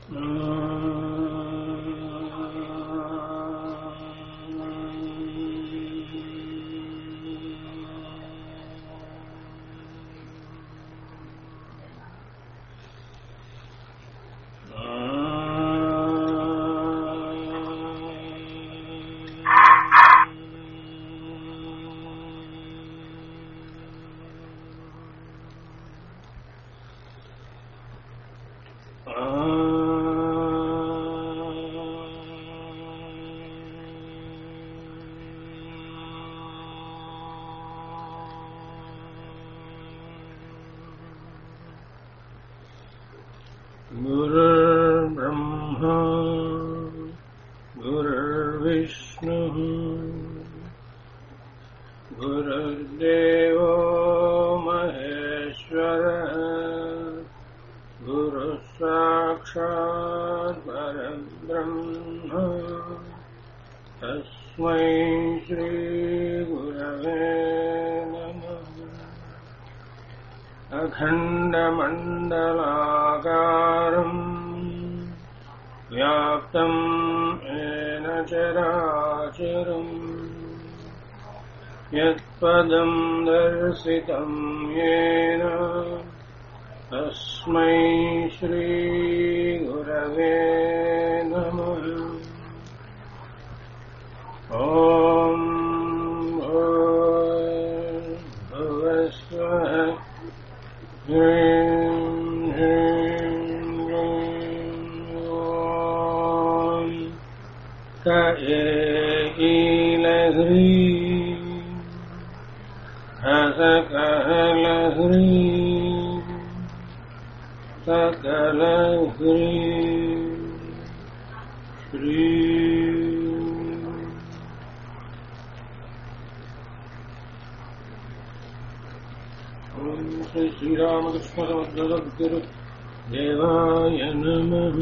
गुरुर्ब्रह्मा गुरुर्विष्णुः गुरुर्देवो महेश्वरः गुरुः साक्षात् परब्रह्म तस्मै श्रीगुरवे नमः अखण्डमण्डलाकारम् व्याप्तम् येन चराचरम् यत्पदम् दर्शितम् येन तस्मै श्रीगुरवे नमः ॐ भुवस्वः ह्रीं ह्रीं ॐ क एकीलह्रीं हसकहलह्रीं सकलह्रीं श्रीं ॐ श्री श्रीरामकृष्णसमुद्रसद्गुरु देवाय नमः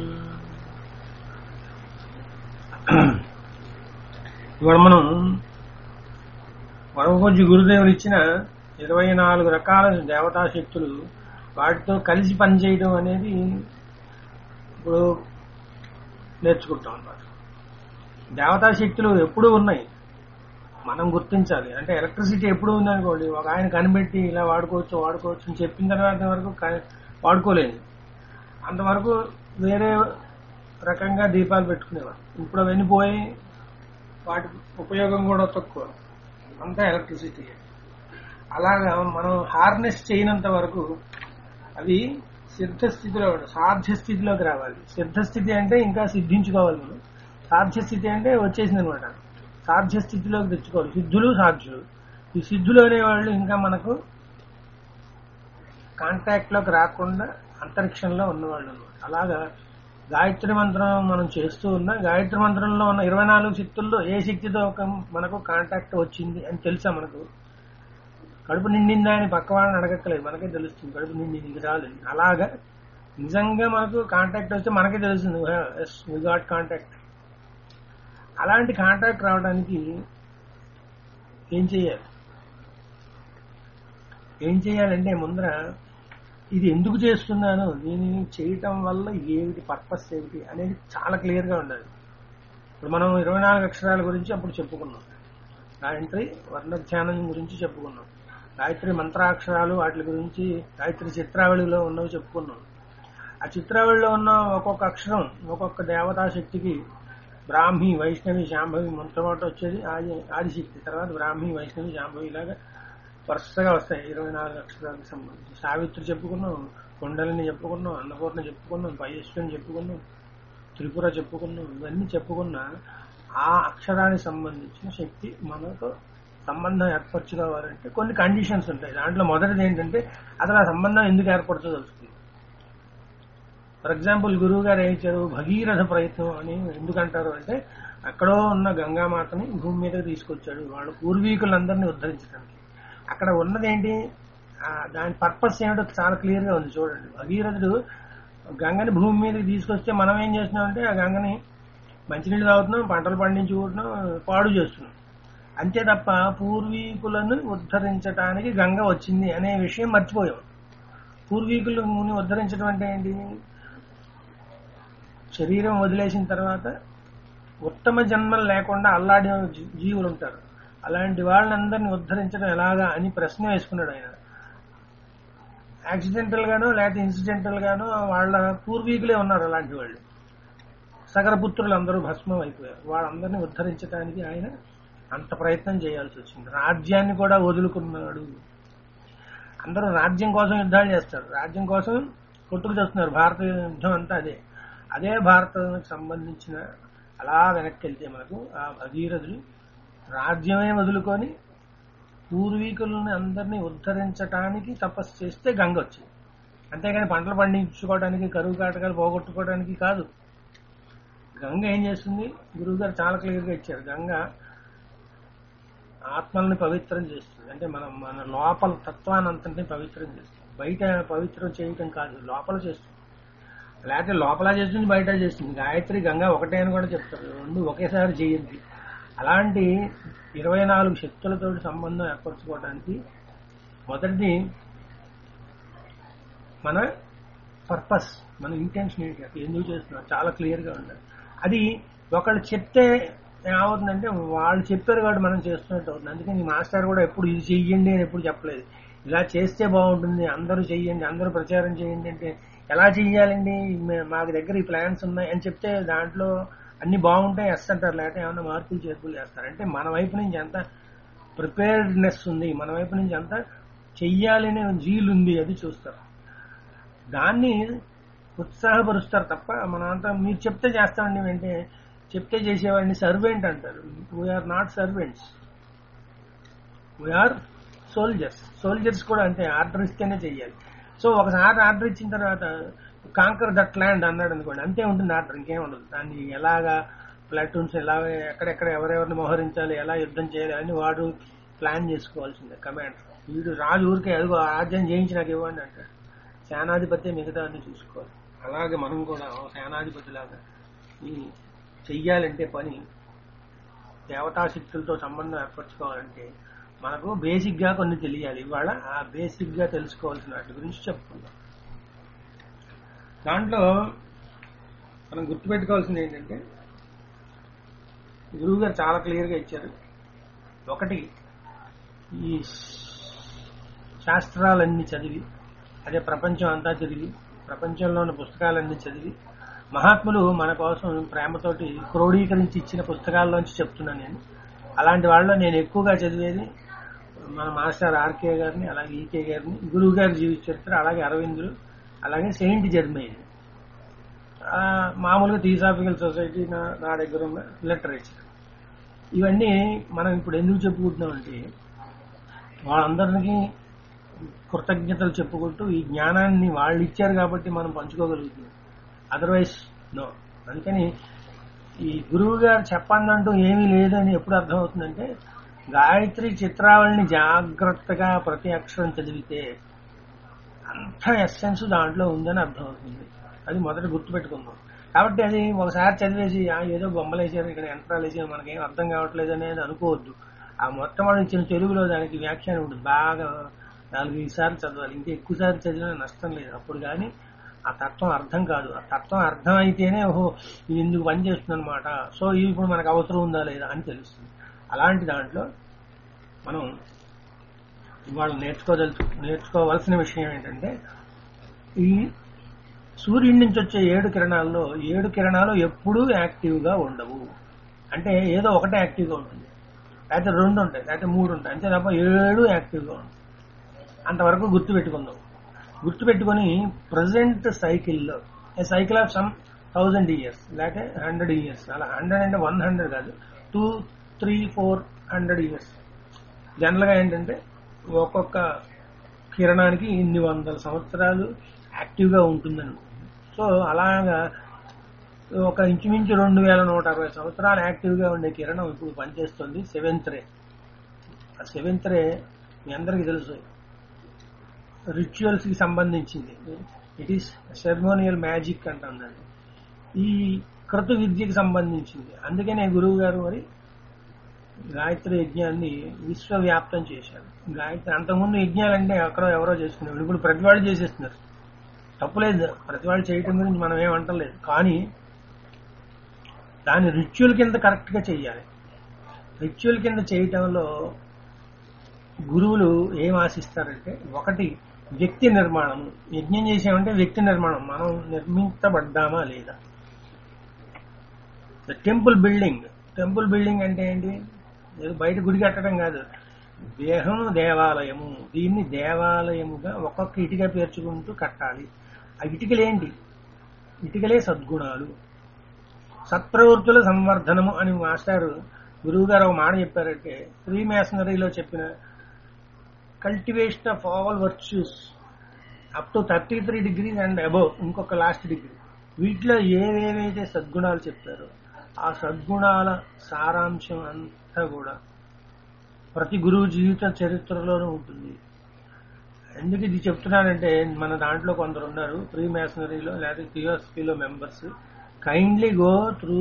ఇవాళ మనం వరవకొజ్జి గురుదేవులు ఇచ్చిన ఇరవై నాలుగు రకాల దేవతా శక్తులు వాటితో కలిసి పనిచేయడం అనేది ఇప్పుడు నేర్చుకుంటాం అన్నమాట దేవతా శక్తులు ఎప్పుడూ ఉన్నాయి మనం గుర్తించాలి అంటే ఎలక్ట్రిసిటీ ఎప్పుడు ఉందనుకోండి ఒక ఆయన కనిపెట్టి ఇలా వాడుకోవచ్చు వాడుకోవచ్చు అని చెప్పిన తర్వాత వరకు క- వాడుకోలేదు అంతవరకు వేరే రకంగా దీపాలు పెట్టుకునేవారు ఇప్పుడు అవన్నీ పోయి వాటి ఉపయోగం కూడా తక్కువ అంతా ఎలక్ట్రిసిటీ అలాగా మనం హార్నెస్ చేయనంత వరకు అవి సిద్ధ స్థితిలో ఉండాలి. సాధ్య స్థితిలోకి రావాలి సిద్ధ స్థితి అంటే ఇంకా సిద్ధించుకోవాలి మనం సాధ్య స్థితి అంటే వచ్చేసింది అనమాట సాధ్య స్థితిలోకి తెచ్చుకోవాలి సిద్ధులు సాధ్యులు ఈ సిద్ధులు అనేవాళ్ళు ఇంకా మనకు కాంటాక్ట్ లోకి రాకుండా అంతరిక్షంలో ఉన్నవాళ్ళు అనమాట అలాగా గాయత్రి మంత్రం మనం చేస్తూ ఉన్నా గాయత్రి మంత్రంలో ఉన్న ఇరవై నాలుగు శక్తుల్లో ఏ శక్తితో ఒక మనకు కాంటాక్ట్ వచ్చింది అని తెలుసా మనకు కడుపు నిండిందా అని పక్క వాళ్ళని అడగక్కలేదు మనకే తెలుస్తుంది కడుపు నిండింది ఇంక చాలు అలాగా నిజంగా మనకు కాంటాక్ట్ వస్తే మనకే తెలుస్తుంది ఎస్ వి గాట్ కాంటాక్ట్ అలాంటి కాంటాక్ట్ రావడానికి ఏం చేయాలి ఏం చేయాలంటే ముందర ఇది ఎందుకు చేస్తున్నాను దీనిని చేయటం వల్ల ఏమిటి పర్పస్ ఏమిటి అనేది చాలా క్లియర్ గా ఉండాలి ఇప్పుడు మనం ఇరవై నాలుగు అక్షరాల గురించి అప్పుడు చెప్పుకున్నాం గాయత్రి వర్ణధ్యానం గురించి చెప్పుకున్నాం గాయత్రి మంత్రాక్షరాలు వాటి గురించి గాయత్రి చిత్రావళిలో ఉన్నవి చెప్పుకున్నాం ఆ చిత్రావళిలో ఉన్న ఒక్కొక్క అక్షరం ఒక్కొక్క దేవతా శక్తికి బ్రాహ్మి వైష్ణవి శాంభవి మొట్టమొదటి వచ్చేది ఆది ఆదిశక్తి తర్వాత బ్రాహ్మి వైష్ణవి శాంభవి ఇలాగా వరుసగా వస్తాయి ఇరవై నాలుగు అక్షరాలకు సంబంధించి సావిత్రి చెప్పుకున్నాం కొండలిని చెప్పుకున్నాం అన్నపూర్ణ చెప్పుకున్నాం పయేశ్వరిని చెప్పుకున్నాం త్రిపుర చెప్పుకున్నాం ఇవన్నీ చెప్పుకున్న ఆ అక్షరానికి సంబంధించిన శక్తి మనకు సంబంధం ఏర్పరచుకోవాలంటే కొన్ని కండిషన్స్ ఉంటాయి దాంట్లో మొదటిది ఏంటంటే అసలు ఆ సంబంధం ఎందుకు ఏర్పరచదలుచుకుంది ఫర్ ఎగ్జాంపుల్ గురువు గారు ఏం ఇచ్చారు భగీరథ ప్రయత్నం అని ఎందుకంటారు అంటే అక్కడో ఉన్న గంగామాతని భూమి మీదకి తీసుకొచ్చాడు వాళ్ళ పూర్వీకులందరినీ ఉద్ధరించడానికి అక్కడ ఉన్నది ఏంటి ఆ దాని పర్పస్ ఏమిటో చాలా క్లియర్ గా ఉంది చూడండి భగీరథుడు గంగని భూమి మీదకి తీసుకొస్తే మనం ఏం చేస్తున్నాం అంటే ఆ గంగని మంచినీళ్ళు తాగుతున్నాం పంటలు పండించుకుంటున్నాం పాడు చేస్తున్నాం అంతే తప్ప పూర్వీకులను ఉద్ధరించడానికి గంగ వచ్చింది అనే విషయం మర్చిపోయాం పూర్వీకులను ఉద్ధరించడం అంటే ఏంటి శరీరం వదిలేసిన తర్వాత ఉత్తమ జన్మలు లేకుండా అల్లాడి జీ- జీవులు ఉంటారు అలాంటి వాళ్ళందరినీ ఉద్ధరించడం ఎలాగా అని ప్రశ్న వేసుకున్నాడు ఆయన యాక్సిడెంటల్ గాను లేకపోతే ఇన్సిడెంటల్ గాను వాళ్ళ పూర్వీకులే ఉన్నారు అలాంటి వాళ్ళు సగరపుత్రులు అందరూ భస్మం అయిపోయారు వాళ్ళందరినీ ఉద్ధరించడానికి ఆయన అంత ప్రయత్నం చేయాల్సి వచ్చింది రాజ్యాన్ని కూడా వదులుకున్నాడు అందరూ రాజ్యం కోసం యుద్ధాలు చేస్తారు రాజ్యం కోసం కొట్టుకు చేస్తున్నారు భారత యుద్ధం అంతా అదే అదే భారతానికి సంబంధించిన అలా వెనక్కి వెళ్తే మనకు ఆ భగీరథుడు రాజ్యమే వదులుకొని పూర్వీకులను అందరినీ ఉద్ధరించటానికి తపస్సు చేస్తే గంగ వచ్చింది అంతేగాని పంటలు పండించుకోవడానికి కరువు కాటకాలు పోగొట్టుకోవడానికి కాదు గంగ ఏం చేస్తుంది గురువు గారు చాలా క్లియర్గా ఇచ్చారు గంగ ఆత్మల్ని పవిత్రం చేస్తుంది అంటే మనం మన లోపల తత్వాన్ని అంతటిని పవిత్రం చేస్తుంది బయట పవిత్రం చేయటం కాదు లోపల చేస్తుంది లేకపోతే లోపల చేస్తుంది బయట చేస్తుంది గాయత్రి గంగా ఒకటే అని కూడా చెప్తారు రెండు ఒకేసారి చేయండి అలాంటి ఇరవై నాలుగు శక్తులతో సంబంధం ఏర్పరచుకోవడానికి మొదటిది మన పర్పస్ మన ఇంటెన్షన్ ఏంటి అసలు ఎందుకు చేస్తున్నాం చాలా క్లియర్గా ఉండాలి అది ఒకళ్ళు చెప్తే ఏమవుతుందంటే వాళ్ళు చెప్పారు కాబట్టి మనం చేస్తున్నట్టు అవుతుంది అందుకని ఈ మాస్టర్ కూడా ఎప్పుడు ఇది చెయ్యండి అని ఎప్పుడు చెప్పలేదు ఇలా చేస్తే బాగుంటుంది అందరూ చెయ్యండి అందరూ ప్రచారం చేయండి అంటే ఎలా చెయ్యాలండి మే- మాకు దగ్గర ఈ ప్లాన్స్ ఉన్నాయి అని చెప్తే దాంట్లో అన్ని బాగుంటాయి ఎస్ అంటారు లేకపోతే ఏమైనా మార్పులు చేర్పులు చేస్తారు అంటే మన వైపు నుంచి ఎంత ప్రిపేర్డ్నెస్ ఉంది మన వైపు నుంచి ఎంత చెయ్యాలనే జీలు ఉంది అది చూస్తారు దాన్ని ఉత్సాహపరుస్తారు తప్ప మన అంతా మీరు చెప్తే చేస్తామండి అంటే చెప్తే చేసేవాడిని సర్వెంట్ అంటారు we are not servants we are soldiers soldiers కూడా అంతే ఆర్డర్ ఇస్తేనే చెయ్యాలి సో ఒకసారి ఆర్డర్ ఇచ్చిన తర్వాత కాంకర్ దట్ ల్యాండ్ అన్నాడు అనుకోండి అంతే ఉంటుంది ఆర్డర్ ఇంకేం ఉండదు దాన్ని ఎలాగా ప్లాటూన్స్ ఎలా ఎక్కడెక్కడ ఎవరెవరిని మోహరించాలి ఎలా యుద్ధం చేయాలి అని వాడు ప్లాన్ చేసుకోవాల్సిందే కమాండ్ వీడు రాజు ఊరికే అదిగో ఆ రాజ్యం జయించి నాకు ఇవ్వండి అంటాడు సేనాధిపతి మిగతా అన్ని చూసుకోవాలి అలాగే మనం కూడా ఓ సేనాధిపతి లాగా ఈ చెయ్యాలంటే పని దేవతాశక్తులతో సంబంధం ఏర్పరచుకోవాలంటే మనకు బేసిక్ గా కొన్ని తెలియాలి ఇవాళ ఆ బేసిక్ గా తెలుసుకోవాల్సిన వాటి గురించి చెప్పుకుందాం దాంట్లో మనం గుర్తుపెట్టుకోవాల్సింది ఏంటంటే గురువు గారు చాలా క్లియర్ గా ఇచ్చారు ఒకటి ఈ శాస్త్రాలన్నీ చదివి అదే ప్రపంచం అంతా తిరిగి ప్రపంచంలోని పుస్తకాలన్నీ చదివి మహాత్ములు మన కోసం ప్రేమతోటి క్రోడీకరించి ఇచ్చిన పుస్తకాల్లోంచి చెప్తున్నాను నేను అలాంటి వాళ్ళలో నేను ఎక్కువగా చదివేది మన మాస్టర్ ఆర్కే గారిని అలాగే ఈకే గారిని గురువు గారి జీవిత చరిత్ర అలాగే అరవిందులు అలాగే సెయింట్ జర్మనీ ఆ, మామూలుగా థియోసాఫికల్ సొసైటీ నా నా దగ్గర ఉన్న లిటరేచర్ ఇవన్నీ మనం ఇప్పుడు ఎందుకు చెప్పుకుంటున్నాం అంటే వాళ్ళందరికీ కృతజ్ఞతలు చెప్పుకుంటూ ఈ జ్ఞానాన్ని వాళ్ళు ఇచ్చారు కాబట్టి మనం పంచుకోగలుగుతున్నాం అదర్వైజ్ నో అందుకని ఈ గురువు గారు చెప్పందంటూ ఏమీ లేదని ఎప్పుడు అర్థమవుతుందంటే గాయత్రి చిత్రావళిని జాగ్రత్తగా ప్రతి అక్షరం చదివితే అంత ఎస్సెన్స్ దాంట్లో ఉందని అర్థమవుతుంది అది మొదట గుర్తుపెట్టుకుందాం కాబట్టి అది ఒకసారి చదివేసి "ఆ, ఏదో బొమ్మలు వేసారు ఇక్కడ యంత్రాలు వేసారు మనకేం అర్థం కావట్లేదు అనేది అనుకోవద్దు ఆ మొత్తం వాడు ఇచ్చిన తెలుగులో దానికి వ్యాఖ్యానం ఉంటుంది బాగా నాలుగు ఐదు సార్లు చదవాలి ఇంకా ఎక్కువ సార్లు చదివినా నష్టం లేదు అప్పుడు కానీ ఆ తత్వం అర్థం కాదు ఆ తత్వం అర్థం అయితేనే ఓహో ఇది ఎందుకు పనిచేస్తుంది అనమాట సో ఇది ఇప్పుడు మనకు అవసరం ఉందా లేదా అని తెలుస్తుంది అలాంటి దాంట్లో మనం ఇవాళ నేర్చుకోదలుచు నేర్చుకోవాల్సిన విషయం ఏంటంటే ఈ సూర్యుడి నుంచి వచ్చే ఏడు కిరణాల్లో ఏడు కిరణాలు ఎప్పుడూ యాక్టివ్గా ఉండవు అంటే ఏదో ఒకటే యాక్టివ్గా ఉంటుంది లేకపోతే రెండు ఉంటాయి లేకపోతే మూడు ఉంటాయి అంతే తప్ప ఏడు యాక్టివ్గా ఉంటాయి అంతవరకు గుర్తు పెట్టుకుందాం గుర్తు పెట్టుకొని ప్రజెంట్ సైకిల్లో a cycle of some thousand years లేకపోతే హండ్రెడ్ ఇయర్స్ అలా హండ్రెడ్ అంటే వన్ హండ్రెడ్ కాదు two three four hundred years జనరల్గా ఏంటంటే ఒక్కొక్క కిరణానికి ఇన్ని వందల సంవత్సరాలు యాక్టివ్గా ఉంటుందని సో అలాగా ఒక ఇంచుమించు రెండు వేల నూట అరవై సంవత్సరాలు యాక్టివ్గా ఉండే కిరణం ఇప్పుడు పనిచేస్తుంది సెవెంత్ రే ఆ సెవెంత్ రే మీ అందరికీ తెలుసు రిచువల్స్ కి సంబంధించింది ఇట్ ఈస్ సెరమోనియల్ మ్యాజిక్ అంటాం దాన్ని ఈ క్రతు విద్యకి సంబంధించింది అందుకనే గురువు గారు మరి గాయత్రి యజ్ఞాన్ని విశ్వవ్యాప్తం చేశారు గాయత్రి అంతకుముందు యజ్ఞాలంటే ఎక్కడో ఎవరో చేసుకునేవాడు ఇప్పుడు ప్రతి వాళ్ళు చేసేస్తున్నారు తప్పులేదు ప్రతి వాళ్ళు చేయటం గురించి మనం ఏమంటలేదు కానీ దాన్ని రిచువల్ కింద కరెక్ట్గా చెయ్యాలి రిచువల్ కింద చేయటంలో గురువులు ఏం ఆశిస్తారంటే ఒకటి వ్యక్తి నిర్మాణం యజ్ఞం చేసామంటే వ్యక్తి నిర్మాణం మనం నిర్మించబడ్డామా లేదా టెంపుల్ బిల్డింగ్ టెంపుల్ బిల్డింగ్ అంటే ఏంటి ఏదో బయట గుడి కట్టడం కాదు దేహం దేవాలయము దీన్ని దేవాలయముగా ఒక్కొక్క ఇటుక పేర్చుకుంటూ కట్టాలి ఆ ఇటుకలేంటి ఇటుకలే సద్గుణాలు సత్ప్రవృత్తుల సంవర్ధనము అని మాస్టారు గురువు గారు ఒక మాట చెప్పారంటే ఫ్రీ మేసనరీలో చెప్పిన cultivation of all virtues up to thirty three degrees and above ఇంకొక లాస్ట్ డిగ్రీ వీటిలో ఏవేవైతే సద్గుణాలు చెప్పారో ఆ సద్గుణాల సారాంశం అంతా కూడా ప్రతి గురువు జీవిత చరిత్రలోనూ ఉంటుంది ఎందుకు ఇది చెప్తున్నానంటే మన దాంట్లో కొందరు ఉన్నారు ప్రీ మేసనరీలో లేదా క్యూఎస్పీలో members kindly go through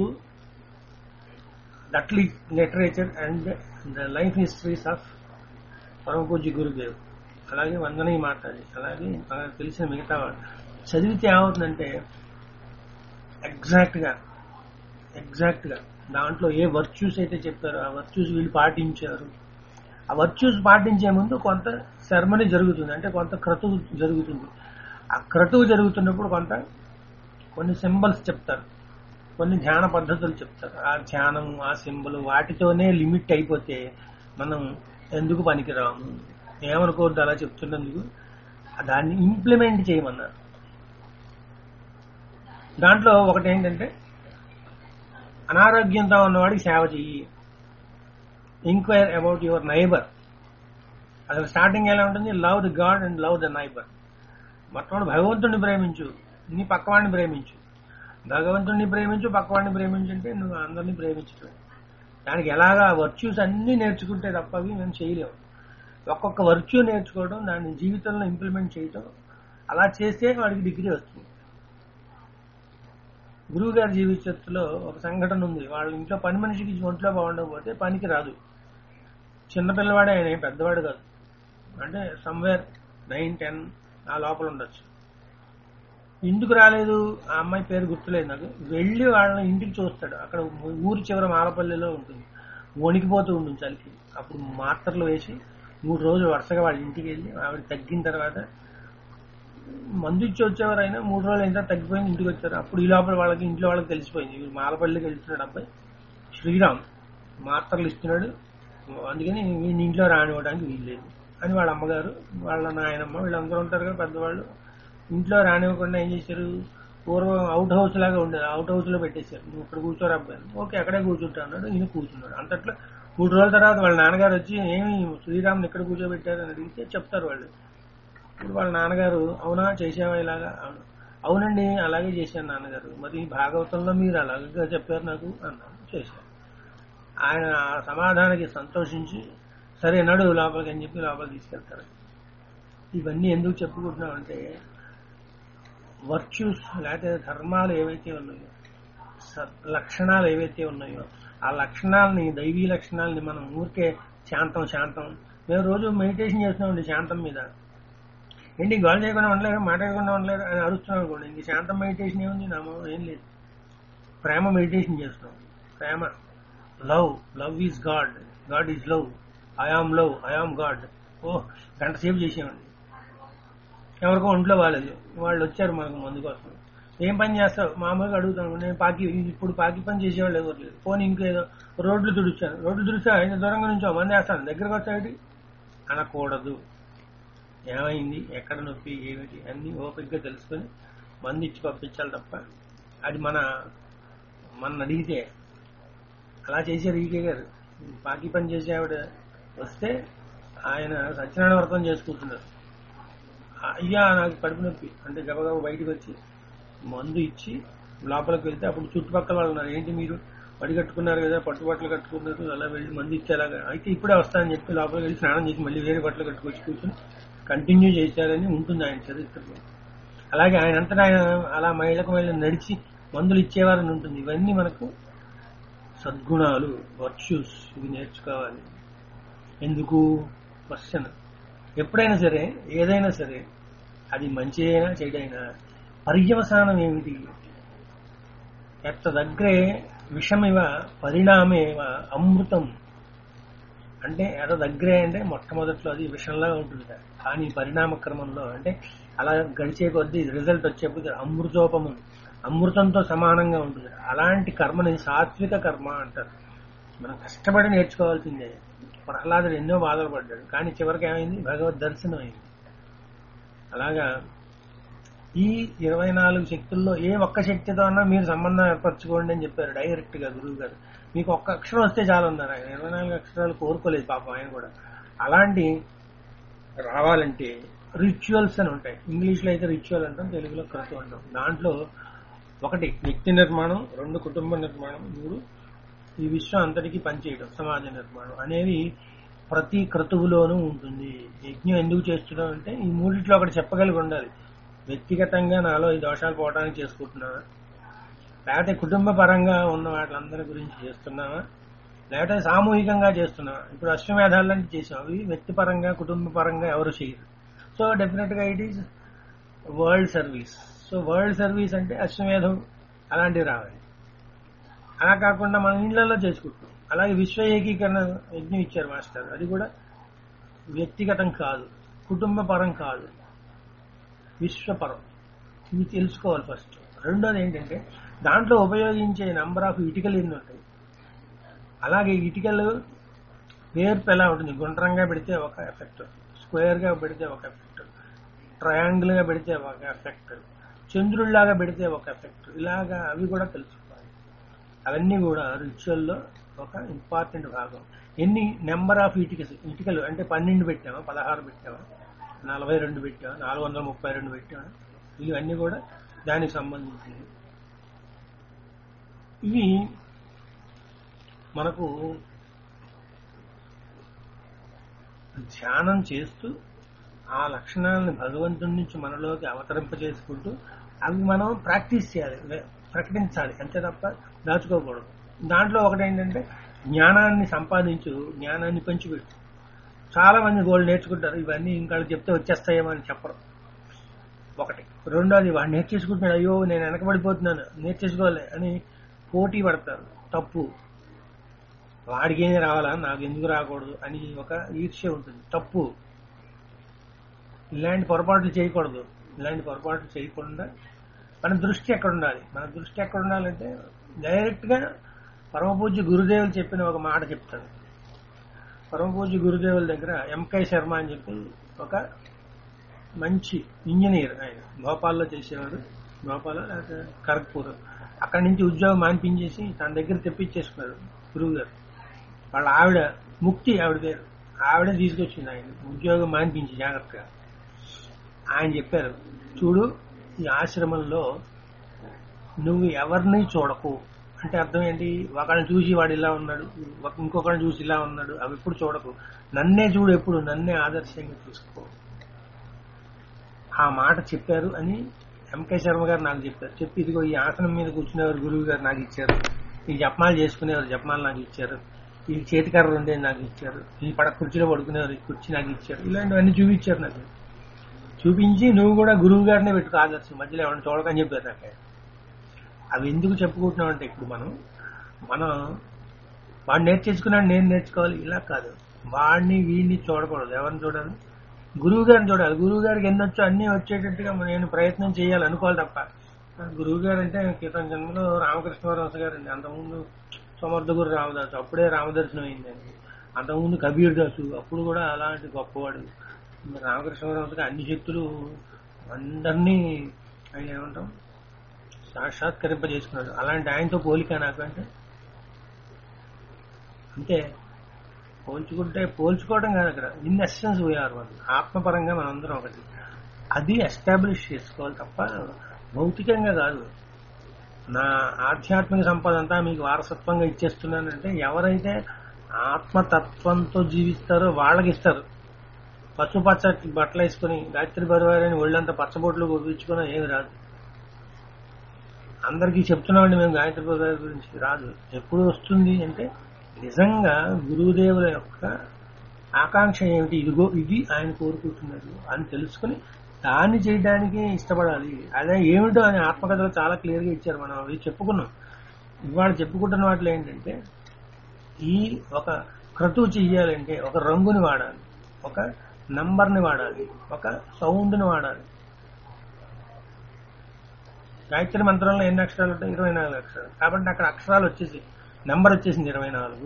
that literature and the life histories of పరమపూజ్య గురుదేవ్ అలాగే వందనయ్య మాట్లాడి అలాగే మనకు తెలిసిన మిగతా వాళ్ళు చదివితే ఏమవుతుందంటే ఎగ్జాక్ట్ గా ఎగ్జాక్ట్ గా దాంట్లో ఏ వర్చ్యూస్ అయితే చెప్పారో ఆ వర్చ్యూస్ వీళ్ళు పాటించారు ఆ వర్చ్యూస్ పాటించే ముందు కొంత సెరమనీ జరుగుతుంది అంటే కొంత క్రతువు జరుగుతుంది ఆ క్రతువు జరుగుతున్నప్పుడు కొంత కొన్ని సింబల్స్ చెప్తారు కొన్ని ధ్యాన పద్ధతులు చెప్తారు ఆ ధ్యానం ఆ సింబల్ వాటితోనే లిమిట్ అయిపోతే మనం ఎందుకు పనికిరాము ఏమనుకోవద్దు అలా చెప్తున్నందుకు దాన్ని ఇంప్లిమెంట్ చేయమన్నారు దాంట్లో ఒకటి ఏంటంటే అనారోగ్యంతో ఉన్నవాడికి సేవ చెయ్యి ఎంక్వైర్ అబౌట్ యువర్ నైబర్ అసలు స్టార్టింగ్ ఎలా ఉంటుంది love the god and love the neighbour మొట్టమొదటి భగవంతుడిని ప్రేమించు నీ పక్కవాడిని ప్రేమించు భగవంతుడిని ప్రేమించు పక్కవాడిని ప్రేమించు అంటే నువ్వు అందరినీ ప్రేమించడం దానికి ఎలాగా వర్చ్యూస్ అన్నీ నేర్చుకుంటే తప్ప అవి మేము చేయలేము ఒక్కొక్క వర్చ్యూ నేర్చుకోవడం దాన్ని జీవితంలో ఇంప్లిమెంట్ చేయటం అలా చేస్తే వాడికి డిగ్రీ వస్తుంది గురువు గారి జీవితంలో ఒక సంఘటన ఉంది వాళ్ళ ఇంట్లో పని మనిషికి ఒంట్లో బాగుండకపోతే పనికి రాదు చిన్నపిల్లవాడే ఆయన ఏం పెద్దవాడు కాదు అంటే సమ్వేర్ నైన్ టెన్ ఆ లోపల ఉండొచ్చు ఎందుకు రాలేదు ఆ అమ్మాయి పేరు గుర్తులేదు నాకు వెళ్ళి వాళ్ళని ఇంటికి చూస్తాడు అక్కడ ఊరి చివర మాలపల్లిలో ఉంటుంది వణికిపోతూ ఉంటుంది చలికి అప్పుడు మాత్రలు వేసి మూడు రోజులు వరుసగా వాళ్ళ ఇంటికి వెళ్ళి ఆవిడ తగ్గిన తర్వాత మందు ఇచ్చి వచ్చేవారైనా మూడు రోజులు అయిన తర్వాత తగ్గిపోయింది ఇంటికి వచ్చారు అప్పుడు ఈ లోపల వాళ్ళకి ఇంట్లో వాళ్ళకి తెలిసిపోయింది వీడు మాలపల్లికి వెళ్తున్నాడు అబ్బాయి శ్రీరామ్ మాత్రలు ఇస్తున్నాడు అందుకని వీడిని ఇంట్లో రానివ్వడానికి వీల్లేదు అని వాళ్ళ అమ్మగారు వాళ్ళ నాయనమ్మ వీళ్ళందరూ ఉంటారు కదా పెద్దవాళ్ళు ఇంట్లో రానివ్వకుండా ఏం చేశారు పూర్వం అవుట్ హౌస్ లాగా ఉండేది అవుట్ హౌస్ లో పెట్టేశారు నువ్వు ఇక్కడ కూర్చోరు అబ్బాయి ఓకే అక్కడే కూర్చుంటా అన్నాడు ఈయన కూర్చున్నాడు అంతట్లో మూడు రోజుల తర్వాత వాళ్ళ నాన్నగారు వచ్చి ఏమి శ్రీరామ్ని ఎక్కడ కూర్చోబెట్టారు అని అడిగితే చెప్తారు వాళ్ళు ఇప్పుడు వాళ్ళ నాన్నగారు అవునా చేసావా ఇలాగా అవును అవునండి అలాగే చేశాను నాన్నగారు మరి భాగవతంలో మీరు అలాగే చెప్పారు నాకు అన్నాను చేశాను ఆయన ఆ సమాధానానికి సంతోషించి సరే నడు లోపలికి అని చెప్పి లోపలికి తీసుకెళ్తారు ఇవన్నీ ఎందుకు చెప్పుకుంటున్నామంటే వర్చ్యూస్ లేకపోతే ధర్మాలు ఏవైతే ఉన్నాయో సత్ లక్షణాలు ఏవైతే ఉన్నాయో ఆ లక్షణాలని దైవీ లక్షణాలని మనం ఊరికే శాంతం శాంతం మేము రోజు మెడిటేషన్ చేస్తున్నామండి శాంతం మీద ఏంటి గోల్ చేయకుండా ఉండలేదు మాట్లాడకుండా ఉండలేదు అని అరుస్తున్నాం అనుకోండి ఇంక శాంతం మెడిటేషన్ ఏముంది నామో ఏం లేదు ప్రేమ మెడిటేషన్ చేస్తున్నాం ప్రేమ love love is god god is love I am love I am god ఓ గంట సేపు చేసామండి ఎవరికో ఒంట్లో బాగాలేదు వాళ్ళు వచ్చారు మనకు మందు కోసం ఏం పని చేస్తావు మామూలుగా అడుగుతాను నేను పాకి ఇప్పుడు పాకి పని చేసేవాళ్ళు ఎవరు లేదు పోనీ ఇంకేదో రోడ్లు తుడిచాను రోడ్లు తుడిచా ఆయన దూరంగా నుంచో మంది వేస్తాను దగ్గరకు వచ్చాడు అనకూడదు ఏమైంది ఎక్కడ నొప్పి ఏమిటి అన్ని ఓపికగా తెలుసుకొని మంది ఇచ్చి పంపించాలి తప్ప అది మన మన అడిగితే అలా చేశారు ఈకే గారు పాకి పని చేసే ఆవిడ వస్తే ఆయన సత్యనారాయణ వ్రతం చేసుకుంటున్నారు అయ్యా నాకు కడుపు నొప్పి అంటే గబగబ బయటకు వచ్చి మందు ఇచ్చి లోపలికి వెళ్తే అప్పుడు చుట్టుపక్కల వాళ్ళు ఉన్నారు ఏంటి మీరు పడి కట్టుకున్నారు కదా పట్టు బట్టలు కట్టుకున్నారు అలా వెళ్ళి మందు ఇచ్చేలాగా అయితే ఇప్పుడే వస్తానని చెప్పి లోపలికి వెళ్ళి స్నానం చేసి మళ్ళీ వేరే బట్టలు కట్టుకొచ్చి కూర్చొని కంటిన్యూ చేశారని ఉంటుంది ఆయన చరిత్రలో అలాగే ఆయన అంతటా ఆయన అలా మహిళకు మహిళ నడిచి మందులు ఇచ్చేవారని ఉంటుంది ఇవన్నీ మనకు సద్గుణాలు వర్చ్యూస్ ఇవి నేర్చుకోవాలి ఎందుకు క్వశ్చన్ ఎప్పుడైనా సరే ఏదైనా సరే అది మంచి అయినా చెడైనా పర్యవసానం ఏమిటి ఎత్త దగ్గరే విషమివ పరిణామేవ అమృతం అంటే ఎడ దగ్గరే అంటే మొట్టమొదట్లో అది విషంలా ఉంటుంది కానీ పరిణామ క్రమంలో అంటే అలా గడిచే కొద్దీ రిజల్ట్ వచ్చేప్పుడు అమృతోపమం అమృతంతో సమానంగా ఉంటుంది అలాంటి కర్మని సాత్విక కర్మ అంటారు మనం కష్టపడి నేర్చుకోవాల్సిందే ప్రహ్లాదుడు ఎన్నో బాధలు పడ్డాడు కానీ చివరికి ఏమైంది భగవద్ దర్శనం అయింది అలాగా ఈ ఇరవై నాలుగు శక్తుల్లో ఏ ఒక్క శక్తితో అన్నా మీరు సంబంధం ఏర్పరచుకోండి అని చెప్పారు డైరెక్ట్ గా గురువు గారు మీకు ఒక్క అక్షరం వస్తే చాలు అన్నారు ఆయన ఇరవై నాలుగు అక్షరాలు కోరుకోలేదు పాపం ఆయన కూడా అలాంటి రావాలంటే రిచువల్స్ అని ఉంటాయి ఇంగ్లీష్ లో అయితే రిచువల్ అంటాం తెలుగులో క్రతు అంటాం దాంట్లో ఒకటి వ్యక్తి నిర్మాణం రెండు కుటుంబ నిర్మాణం మూడు ఈ విశ్వం అంతటికి పనిచేయడం సమాజ నిర్మాణం అనేవి ప్రతి క్రతువులోనూ ఉంటుంది యజ్ఞం ఎందుకు చేస్తున్నాం అంటే ఈ మూడిట్లో ఒకటి చెప్పగలిగి ఉండాలి వ్యక్తిగతంగా నాలో ఈ దోషాలు పోవడానికి చేసుకుంటున్నావా లేకపోతే కుటుంబ పరంగా ఉన్న వాటిలందరి గురించి చేస్తున్నావా లేకపోతే సామూహికంగా చేస్తున్నావా ఇప్పుడు అశ్వమేధాలు లాంటి చేసాం అవి వ్యక్తిపరంగా కుటుంబ పరంగా ఎవరు చేయరు సో డెఫినెట్ గా it is world service so world service అంటే అశ్వమేధం అలాంటివి రావాలి అలా కాకుండా మనం ఇళ్లలో చేసుకుంటాం అలాగే విశ్వ ఏకీకరణ యజ్ఞం ఇచ్చారు మాస్టర్ అది కూడా వ్యక్తిగతం కాదు కుటుంబ పరం కాదు విశ్వపరం ఇవి తెలుసుకోవాలి ఫస్ట్ రెండోది ఏంటంటే దాంట్లో ఉపయోగించే నంబర్ ఆఫ్ ఇటుకలు ఎన్ని ఉంటాయి అలాగే ఇటుకలు వేర్పు ఎలా ఉంటుంది గుండ్రంగా పెడితే ఒక ఎఫెక్ట్ స్క్వేర్ గా పెడితే ఒక ఎఫెక్ట్ ట్రయాంగిల్ గా పెడితే ఒక ఎఫెక్ట్ చంద్రుడిలాగా పెడితే ఒక ఎఫెక్ట్ ఇలాగా అవి కూడా తెలుసుకోవాలి అవన్నీ కూడా రిచువల్లో ఒక ఇంపార్టెంట్ భాగం ఎన్ని నెంబర్ ఆఫ్ ఇటుకలు ఇటుకలు అంటే పన్నెండు పెట్టామా పదహారు పెట్టామా నలభై రెండు పెట్టామా నాలుగు వందల ముప్పై రెండు పెట్టామా ఇవన్నీ కూడా దానికి సంబంధించినవి ఇవి మనకు ధ్యానం చేస్తూ ఆ లక్షణాలను భగవంతుడి నుంచి మనలోకి అవతరింపజేసుకుంటూ అవి మనం ప్రాక్టీస్ చేయాలి వే- ప్రకటించాలి అంతే తప్ప దాచుకోకూడదు దాంట్లో ఒకటి ఏంటంటే జ్ఞానాన్ని సంపాదించు జ్ఞానాన్ని పంచిపెట్టు చాలా మంది గోల్డ్ నేర్చుకుంటారు ఇవన్నీ ఇంకా చెప్తే వచ్చేస్తాయేమో అని చెప్పరు ఒకటి రెండోది వాడు నేర్చేసుకుంటున్నాడు అయ్యో నేను వెనకబడిపోతున్నాను నేర్చేసుకోవాలి అని పోటీ పడతారు తప్పు వాడికి ఏమి రావాలా నాకు ఎందుకు రాకూడదు అని ఒక ఈర్ష్య ఉంటుంది తప్పు ఇలాంటి పొరపాట్లు చేయకూడదు ఇలాంటి పొరపాట్లు చేయకుండా మన దృష్టి ఎక్కడ ఉండాలి మన దృష్టి ఎక్కడ ఉండాలంటే డైరెక్ట్ గా పరమపూజ్య గురుదేవులు చెప్పిన ఒక మాట చెప్తాను పరమపూజ్య గురుదేవుల దగ్గర ఎంకై శర్మ అని చెప్పి ఒక మంచి ఇంజనీర్ ఆయన భోపాల్లో చేసేవాడు భోపాల్ లేకపోతే ఖరగ్పూర్ అక్కడి నుంచి ఉద్యోగం మానిపించేసి తన దగ్గర తెప్పించేసుకున్నాడు గురువు గారు వాళ్ళ ఆవిడ ముక్తి ఆవిడ పేరు ఆవిడ తీసుకొచ్చింది ఆయన ఉద్యోగం మానిపించి జాగ్రత్తగా ఆయన చెప్పారు చూడు ఈ ఆశ్రమంలో నువ్వు ఎవరిని చూడకు అంటే అర్థం ఏంటి ఒకరిని చూసి వాడు ఇలా ఉన్నాడు ఒక- ఇంకొకరిని చూసి ఇలా ఉన్నాడు అవి ఎప్పుడు చూడకు నన్నే చూడు ఎప్పుడు నన్నే ఆదర్శంగా తీసుకో ఆ మాట చెప్పారు అని ఎంకే శర్మ గారు నాకు చెప్పారు చెప్పి ఇదిగో ఈ ఆసనం మీద కూర్చునేవారు గురువు గారు నాకు ఇచ్చారు ఈ జపమాలు చేసుకునేవారు జపమాలు నాకు ఇచ్చారు ఈ చేతికర్ర ఉండేది నాకు ఇచ్చారు ఈ పడ కుర్చీలో పడుకునేవారు ఈ కుర్చీ నాకు ఇచ్చారు ఇలాంటివన్నీ చూపించారు నాకు చూపించి నువ్వు కూడా గురువు గారినే పెట్టుకో ఆదర్శం మధ్యలో ఎవరిని చూడకని చెప్పారు నాకు ఆయన. అవి ఎందుకు చెప్పుకుంటున్నాం అంటే ఇప్పుడు మనం మనం వాడు నేర్చేసుకున్నాడు నేను నేర్చుకోవాలి ఇలా కాదు వాడిని వీడిని చూడకూడదు ఎవరిని చూడాలి గురువు గారిని చూడాలి గురువు గారికి ఎన్ని వచ్చో అన్ని వచ్చేటట్టుగా నేను ప్రయత్నం చేయాలి అనుకోవాలి తప్ప గురువు గారు అంటే క్రితం జన్మలో రామకృష్ణవరస గారు అండి అంతకుముందు సమర్థ గురు రామదాసు అప్పుడే రామదర్శనం అయిందండి అంతకుముందు కబీర్ దాసు అప్పుడు కూడా అలాంటి గొప్పవాడు మరి రామకృష్ణవరసకి అన్ని శక్తులు అందరినీ ఆయన ఏమంటాం సాక్షాత్కరింపజేసుకున్నాడు అలాంటి ఆయనతో పోలిక నాకు అంటే అంతే పోల్చుకుంటే పోల్చుకోవడం కాదు అక్కడ ఇన్ ఎస్సెన్స్ వీఆర్ వన్ ఆత్మపరంగా మనందరం ఒకటి అది ఎస్టాబ్లిష్ చేసుకోవాలి తప్ప భౌతికంగా కాదు నా ఆధ్యాత్మిక సంపద అంతా మీకు వారసత్వంగా ఇచ్చేస్తున్నానంటే ఎవరైతే ఆత్మతత్వంతో జీవిస్తారో వాళ్ళకి ఇస్తారు పసుపచ్చ బట్టలు వేసుకుని గాయత్రి పరివారాన్ని ఒళ్ళంతా పచ్చబొట్లు కొట్టించుకున్నా ఏమి రాదు అందరికీ చెప్తున్నామండి మేము గాయత్రి పరివారం గురించి రాదు ఎప్పుడు వస్తుంది అంటే నిజంగా గురువుదేవుల యొక్క ఆకాంక్ష ఏమిటి ఇదిగో ఇది ఆయన కోరుకుంటున్నారు అని తెలుసుకుని దాన్ని చేయడానికి ఇష్టపడాలి అదే ఏమిటో అని ఆత్మకథలో చాలా క్లియర్ గా ఇచ్చారు మనం అవి చెప్పుకున్నాం ఇవాళ చెప్పుకుంటున్న వాటిలో ఏంటంటే ఈ ఒక క్రతువు చెయ్యాలంటే ఒక రంగుని వాడాలి ఒక నంబర్ని వాడాలి ఒక సౌండ్ని వాడాలి గాయత్రి మంత్రంలో ఎన్ని అక్షరాలు ఉంటాయి ఇరవై నాలుగు అక్షరాలు కాబట్టి అక్కడ అక్షరాలు వచ్చేసి నెంబర్ వచ్చేసింది ఇరవై నాలుగు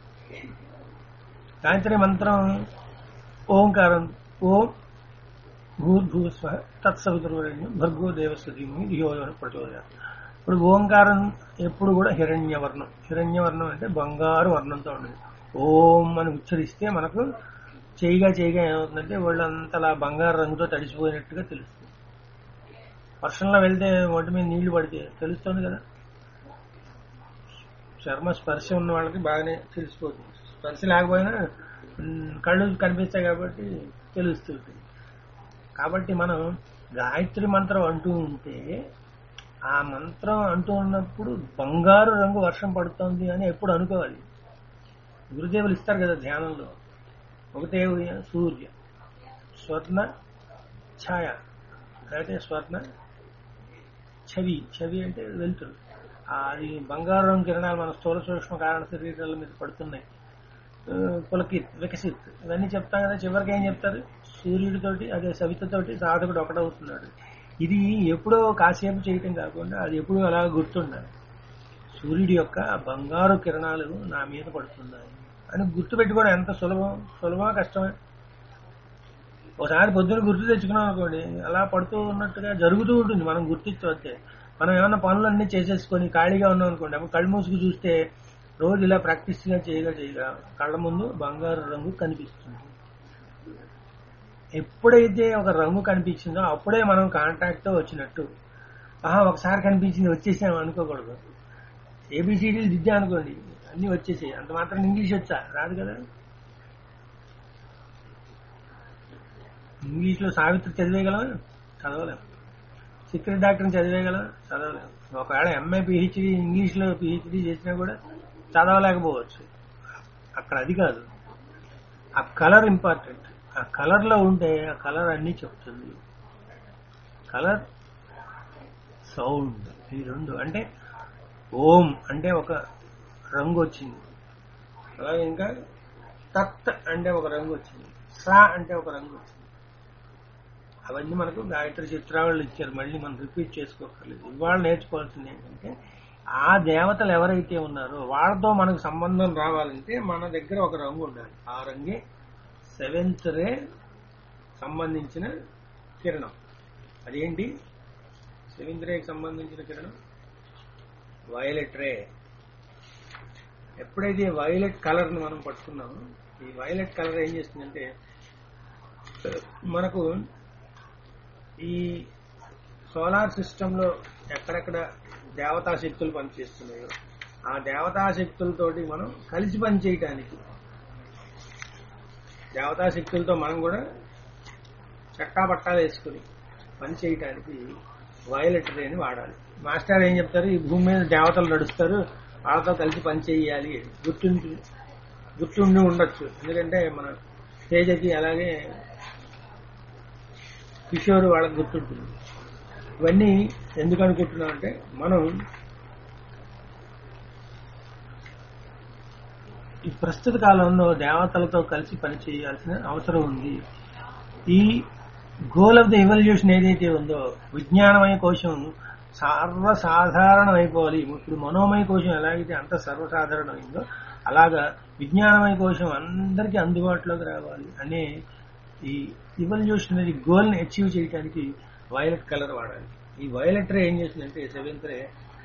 గాయత్రి మంత్రం ఓంకారం ఓం భూర్భూస్వ తత్సవితుర్వరణ్యం భర్గో దేవస్థితిని ధియోజన ప్రచోదయ ఇప్పుడు ఓంకారం ఎప్పుడు కూడా హిరణ్యవర్ణం హిరణ్యవర్ణం అంటే బంగారు వర్ణంతో ఉండేది ఓం అని ఉచ్చరిస్తే మనకు చేయిగా చేయిగా ఏమవుతుందంటే వాళ్ళంతలా బంగారు రంగుతో తడిసిపోయినట్టుగా తెలుస్తుంది వర్షంలో వెళ్తే ఒంటి మీద నీళ్లు పడితే తెలుస్తుంది కదా చర్మ స్పర్శ ఉన్న వాళ్ళకి బాగానే తెలిసిపోతుంది స్పర్శ లేకపోయినా ఉమ్, కళ్ళు కనిపిస్తాయి కాబట్టి తెలుస్తుంది కాబట్టి మనం గాయత్రి మంత్రం అంటూ ఉంటే ఆ మంత్రం అంటూ ఉన్నప్పుడు బంగారు రంగు వర్షం పడుతోంది అని ఎప్పుడు అనుకోవాలి గురుదేవులు ఇస్తారు కదా ధ్యానంలో ఒకటే ఉదయం సూర్య స్వర్ణ ఛాయ లేకపోతే స్వర్ణ చవి చవి అంటే వెలుతురు ఆ, అది బంగారు రంగు కిరణాలు మన స్థూల సూక్ష్మ కారణ శరీరాల మీద పడుతున్నాయి ఆ, పులకిత్ వికసిత్ ఇవన్నీ చెప్తాం కదా చివరికి ఏం చెప్తారు సూర్యుడితోటి అదే సవితతోటి సాధకుడు ఒకటవుతున్నాడు ఇది ఎప్పుడో కాసేపు చేయటం కాకుండా అది ఎప్పుడూ అలా గుర్తుండాలి సూర్యుడి యొక్క ఆ బంగారు కిరణాలు నా మీద పడుతున్నాయి అని గుర్తు పెట్టుకోవడం ఎంత సులభం సులభమా కష్టమే ఒకసారి పొద్దున గుర్తు తెచ్చుకున్నాం అనుకోండి అలా పడుతూ ఉన్నట్టుగా జరుగుతూ ఉంటుంది మనం గుర్తించవచ్చే మనం ఏమన్నా పనులన్నీ చేసేసుకొని ఖాళీగా ఉన్నాం అనుకోండి అప్పుడు కళ్ళు మూసుకు చూస్తే రోజు ఇలా ప్రాక్టీస్ గా చేయగా చేయగా కళ్ళ ముందు బంగారు రంగు కనిపిస్తుంది ఎప్పుడైతే ఒక రంగు కనిపించిందో అప్పుడే మనం కాంటాక్ట్ తో వచ్చినట్టు ఆహా ఒకసారి కనిపించింది వచ్చేసాం అనుకోకూడదు ఏబిసిడీలు దిద్దా అనుకోండి అన్ని వచ్చేసాయి అంత మాత్రం ఇంగ్లీష్ వచ్చా రాదు కదా ఇంగ్లీష్ లో సావిత్రి చదివేయగలం చదవలేం సీక్రెట్ డాక్టర్ని చదివేయగలం చదవలేం ఒకవేళ ఎంఏ పిహెచ్డి ఇంగ్లీష్ లో పిహెచ్డి చేసినా కూడా చదవలేకపోవచ్చు అక్కడ అది కాదు ఆ కలర్ ఇంపార్టెంట్ ఆ కలర్ లో ఉంటే ఆ కలర్ అన్ని చెప్తుంది కలర్ సౌండ్ ఈ రెండు అంటే ఓం అంటే ఒక రంగు వచ్చింది అలాగే ఇంకా తత్ అంటే ఒక రంగు వచ్చింది సా అంటే ఒక రంగు వచ్చింది అవన్నీ మనకు గాయత్రి చిత్రావళి ఇచ్చారు మళ్ళీ మనం రిపీట్ చేసుకోకర్లేదు ఇవాళ నేర్చుకోవాల్సింది ఏంటంటే ఆ దేవతలు ఎవరైతే ఉన్నారో వాళ్ళతో మనకు సంబంధం రావాలంటే మన దగ్గర ఒక రంగు ఉండాలి ఆ రంగే సెవెంత్ రే సంబంధించిన కిరణం అదేంటి సెవెంత్ రేకి సంబంధించిన కిరణం వైలెట్ రే ఎప్పుడైతే వైలెట్ కలర్ ని మనం పట్టుకున్నామో ఈ వైలెట్ కలర్ ఏం చేస్తుందంటే మనకు ఈ సోలార్ సిస్టమ్ లో ఎక్కడెక్కడ దేవతా శక్తులు పనిచేస్తున్నాయో ఆ దేవతా శక్తులతోటి మనం కలిసి పనిచేయటానికి దేవతా శక్తులతో మనం కూడా చట్టా పట్టాలు వేసుకుని పని చేయటానికి వైలెట్ రేని వాడాలి మాస్టర్ ఏం చెప్తారు ఈ భూమి మీద దేవతలు నడుస్తారు వాళ్ళతో కలిసి పని చేయాలి గుర్తుండి గుర్తుండి ఉండొచ్చు ఎందుకంటే మన తేజకి అలాగే కిషోర్ వాళ్ళకి గుర్తుంటుంది ఇవన్నీ ఎందుకు అనుకుంటున్నాం అంటే మనం ఈ ప్రస్తుత కాలంలో దేవతలతో కలిసి పని చేయాల్సిన అవసరం ఉంది ఈ గోల్ ఆఫ్ ద ఎవల్యూషన్ ఏదైతే ఉందో విజ్ఞానమయ కోశం సర్వసాధారణం అయిపోవాలి ఇప్పుడు మనోమయ కోశం ఎలాగైతే అంత సర్వసాధారణమైందో అలాగా విజ్ఞానమయ కోశం అందరికీ అందుబాటులోకి రావాలి అనే ఈ ఇవల్యూషనరీ గోల్ ని అచీవ్ చేయడానికి వైలెట్ కలర్ వాడాలి ఈ వైలెట్ రే ఏం చేసిందంటే సెవెంత్ రే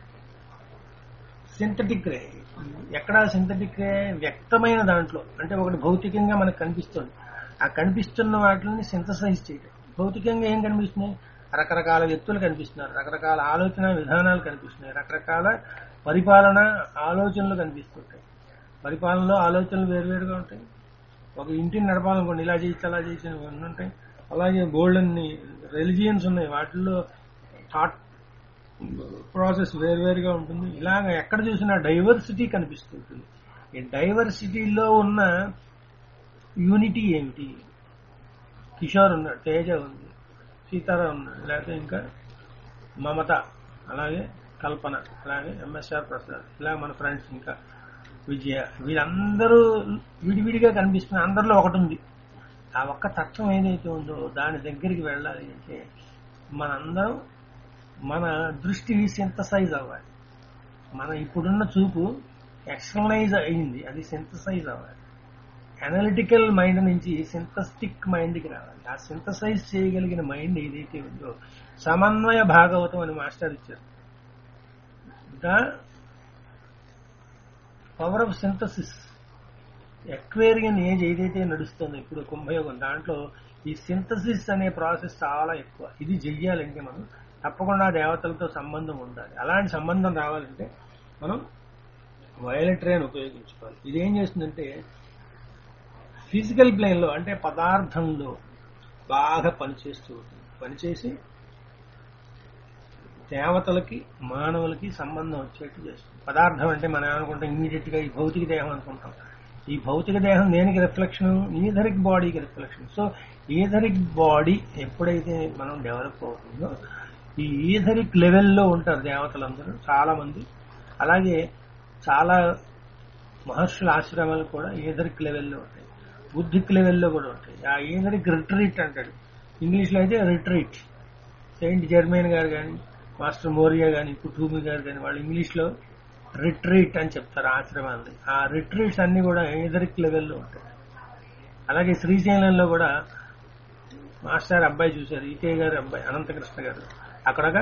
సింథటిక్ రే ఎక్కడ సింథటిక్ రే వ్యక్తమైన దాంట్లో అంటే ఒకటి భౌతికంగా మనకు కనిపిస్తుంది ఆ కనిపిస్తున్న వాటిని సింథసైజ్ చేయడం భౌతికంగా ఏం కనిపిస్తున్నాయి రకరకాల వ్యక్తులు కనిపిస్తున్నారు రకరకాల ఆలోచన విధానాలు కనిపిస్తున్నాయి రకరకాల పరిపాలన ఆలోచనలు కనిపిస్తుంటాయి పరిపాలనలో ఆలోచనలు వేరువేరుగా ఉంటాయి ఒక ఇంటిని నడపాలనుకోండి ఇలా చేయొచ్చు అలా చేయొచ్చు అని ఇవన్నీ ఉంటాయి అలాగే గోల్డ్ అన్ని రిలిజియన్స్ ఉన్నాయి వాటిల్లో థాట్ ప్రాసెస్ వేరువేరుగా ఉంటుంది ఇలాగ ఎక్కడ చూసినా డైవర్సిటీ కనిపిస్తుంటుంది ఈ డైవర్సిటీలో ఉన్న యూనిటీ ఏమిటి కిషోర్ ఉన్నాడు తేజ ఉంది సీతారాం ఉన్నాడు లేకపోతే ఇంకా మమత అలాగే కల్పన అలాగే ఎంఎస్ఆర్ ప్రసాద్ ఇలా మన ఫ్రెండ్స్ ఇంకా విజయ వీళ్ళందరూ విడివిడిగా కనిపిస్తున్న అందరిలో ఒకటి ఉంది ఆ ఒక్క తత్వం ఏదైతే ఉందో దాని దగ్గరికి వెళ్ళాలి అంటే మనందరం మన దృష్టి సింథసైజ్ అవ్వాలి మన ఇప్పుడున్న చూపు ఎక్స్టర్నలైజ్ అయింది అది సింథసైజ్ అవ్వాలి అనలిటికల్ మైండ్ నుంచి సింథస్టిక్ మైండ్కి రావాలి ఆ సింథసైజ్ చేయగలిగిన మైండ్ ఏదైతే ఉందో సమన్వయ భాగవతం అని మాస్టర్ ఇచ్చారు the power of synthesis aquarian age ఏదైతే నడుస్తుందో ఇప్పుడు కుంభయోగం దాంట్లో ఈ సింథసిస్ అనే ప్రాసెస్ చాలా ఎక్కువ ఇది చెయ్యాలంటే మనం తప్పకుండా దేవతలతో సంబంధం ఉండాలి అలాంటి సంబంధం రావాలంటే మనం వయలెట్ రేన్ ఉపయోగించుకోవాలి ఇది ఏం చేస్తుందంటే ఫిజికల్ ప్లేన్లో అంటే పదార్థంలో బాగా పనిచేస్తూ ఉంటుంది పనిచేసి దేవతలకి మానవులకి సంబంధం వచ్చేట్టు చేస్తుంది పదార్థం అంటే మనం ఏమనుకుంటాం ఇమీడియట్ గా ఈ భౌతిక దేహం అనుకుంటాం ఈ భౌతిక దేహం దేనికి రిఫ్లెక్షన్ ఈథరిక్ బాడీకి రిఫ్లెక్షన్ సో ఈథరిక్ బాడీ ఎప్పుడైతే మనం డెవలప్ అవుతుందో ఈ ఈథరిక్ లెవెల్లో ఉంటారు దేవతలందరూ చాలా మంది అలాగే చాలా మహర్షుల ఆశ్రమాలు కూడా ఈథరిక్ లెవెల్లో ఉంటాయి బుద్ధిక్ లెవెల్లో కూడా ఉంటాయి ఆ ఈథరిక్ రిట్రీట్ అంటాడు ఇంగ్లీష్ లో అయితే రిట్రీట్ సెయింట్ జర్మైన్ గారు కానీ మాస్టర్ మోరియా కానీ కుటూమి గారు కానీ వాళ్ళు ఇంగ్లీష్ లో రిట్రీట్ అని చెప్తారు ఆశ్రమాన్ని ఆ రిట్రీట్స్ అన్ని కూడా ఎదరిక్ లెవెల్లో ఉంటాయి అలాగే శ్రీశైలంలో కూడా మాస్టర్ అబ్బాయి చూశారు ఈకే గారి అబ్బాయి అనంతకృష్ణ గారు అక్కడ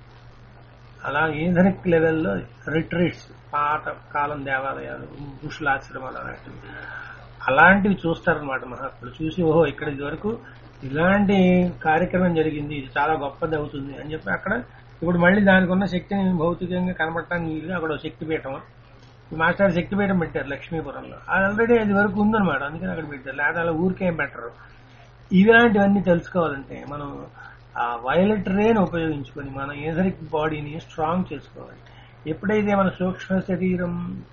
అలా ఏదరిక్ లెవెల్లో రిట్రీట్స్ పాత కాలం దేవాలయాలు ఋషుల ఆశ్రమాలు అలాంటివి అలాంటివి చూస్తారనమాట మహాత్ములు చూసి ఓహో ఇక్కడ ఇది వరకు ఇలాంటి కార్యక్రమం జరిగింది ఇది చాలా గొప్పది అవుతుంది అని చెప్పి అక్కడ ఇప్పుడు మళ్ళీ దానికి ఉన్న శక్తిని భౌతికంగా కనబడటానికి వీలుగా అక్కడ ఒక శక్తి పీఠం ఈ మాస్టర్ శక్తి పీఠం పెట్టారు లక్ష్మీపురంలో అది ఆల్రెడీ అది వరకు ఉందన్నమాట అందుకని అక్కడ పెట్టారు లేదా అలా ఊరికేం పెట్టరు ఇలాంటివన్నీ తెలుసుకోవాలంటే మనం ఆ వైలెట్ రేని ఉపయోగించుకొని మన ఏథరిక్ బాడీని స్ట్రాంగ్ చేసుకోవాలి ఎప్పుడైతే మన సూక్ష్మ శరీరం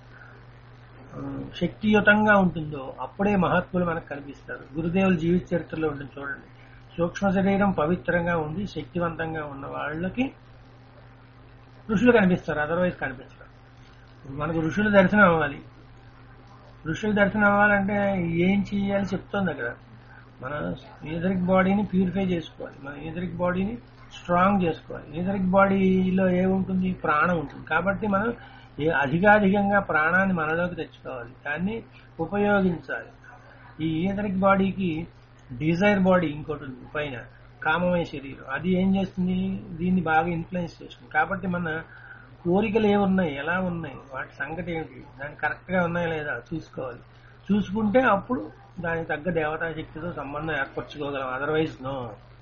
ఆ, శక్తియుతంగా ఉంటుందో అప్పుడే మహాత్ములు మనకు కనిపిస్తారు గురుదేవుల జీవిత చరిత్రలో ఉంటుంది చూడండి సూక్ష్మ శరీరం పవిత్రంగా ఉండి శక్తివంతంగా ఉన్న వాళ్ళకి ఋషులు కనిపిస్తారు అదర్వైజ్ కనిపించరు ఇప్పుడు మనకు ఋషుల దర్శనం అవ్వాలి ఋషుల దర్శనం అవ్వాలంటే ఏం చేయాలి చెప్తోంది అక్కడ మన ఈథరిక్ బాడీని ప్యూరిఫై చేసుకోవాలి మన ఈథరిక్ బాడీని స్ట్రాంగ్ చేసుకోవాలి ఈథరిక్ బాడీలో ఏముంటుంది ప్రాణం ఉంటుంది కాబట్టి మనం ఏ- అధికాధికంగా ప్రాణాన్ని మనలోకి తెచ్చుకోవాలి దాన్ని ఉపయోగించాలి ఈ ఈథరిక్ బాడీకి డిజైర్ బాడీ ఇంకోటి ఉంది పైన కామమయ శరీరం అది ఏం చేస్తుంది దీన్ని బాగా ఇన్ఫ్లుయెన్స్ చేస్తుంది కాబట్టి మన కోరికలు ఏమున్నాయి ఎలా ఉన్నాయి వాటి సంగతి ఏంటి దాన్ని కరెక్ట్ గా ఉన్నాయా లేదా చూసుకోవాలి చూసుకుంటే అప్పుడు దానికి తగ్గ దేవతా శక్తితో సంబంధం ఏర్పరచుకోగలం అదర్వైజ్ నో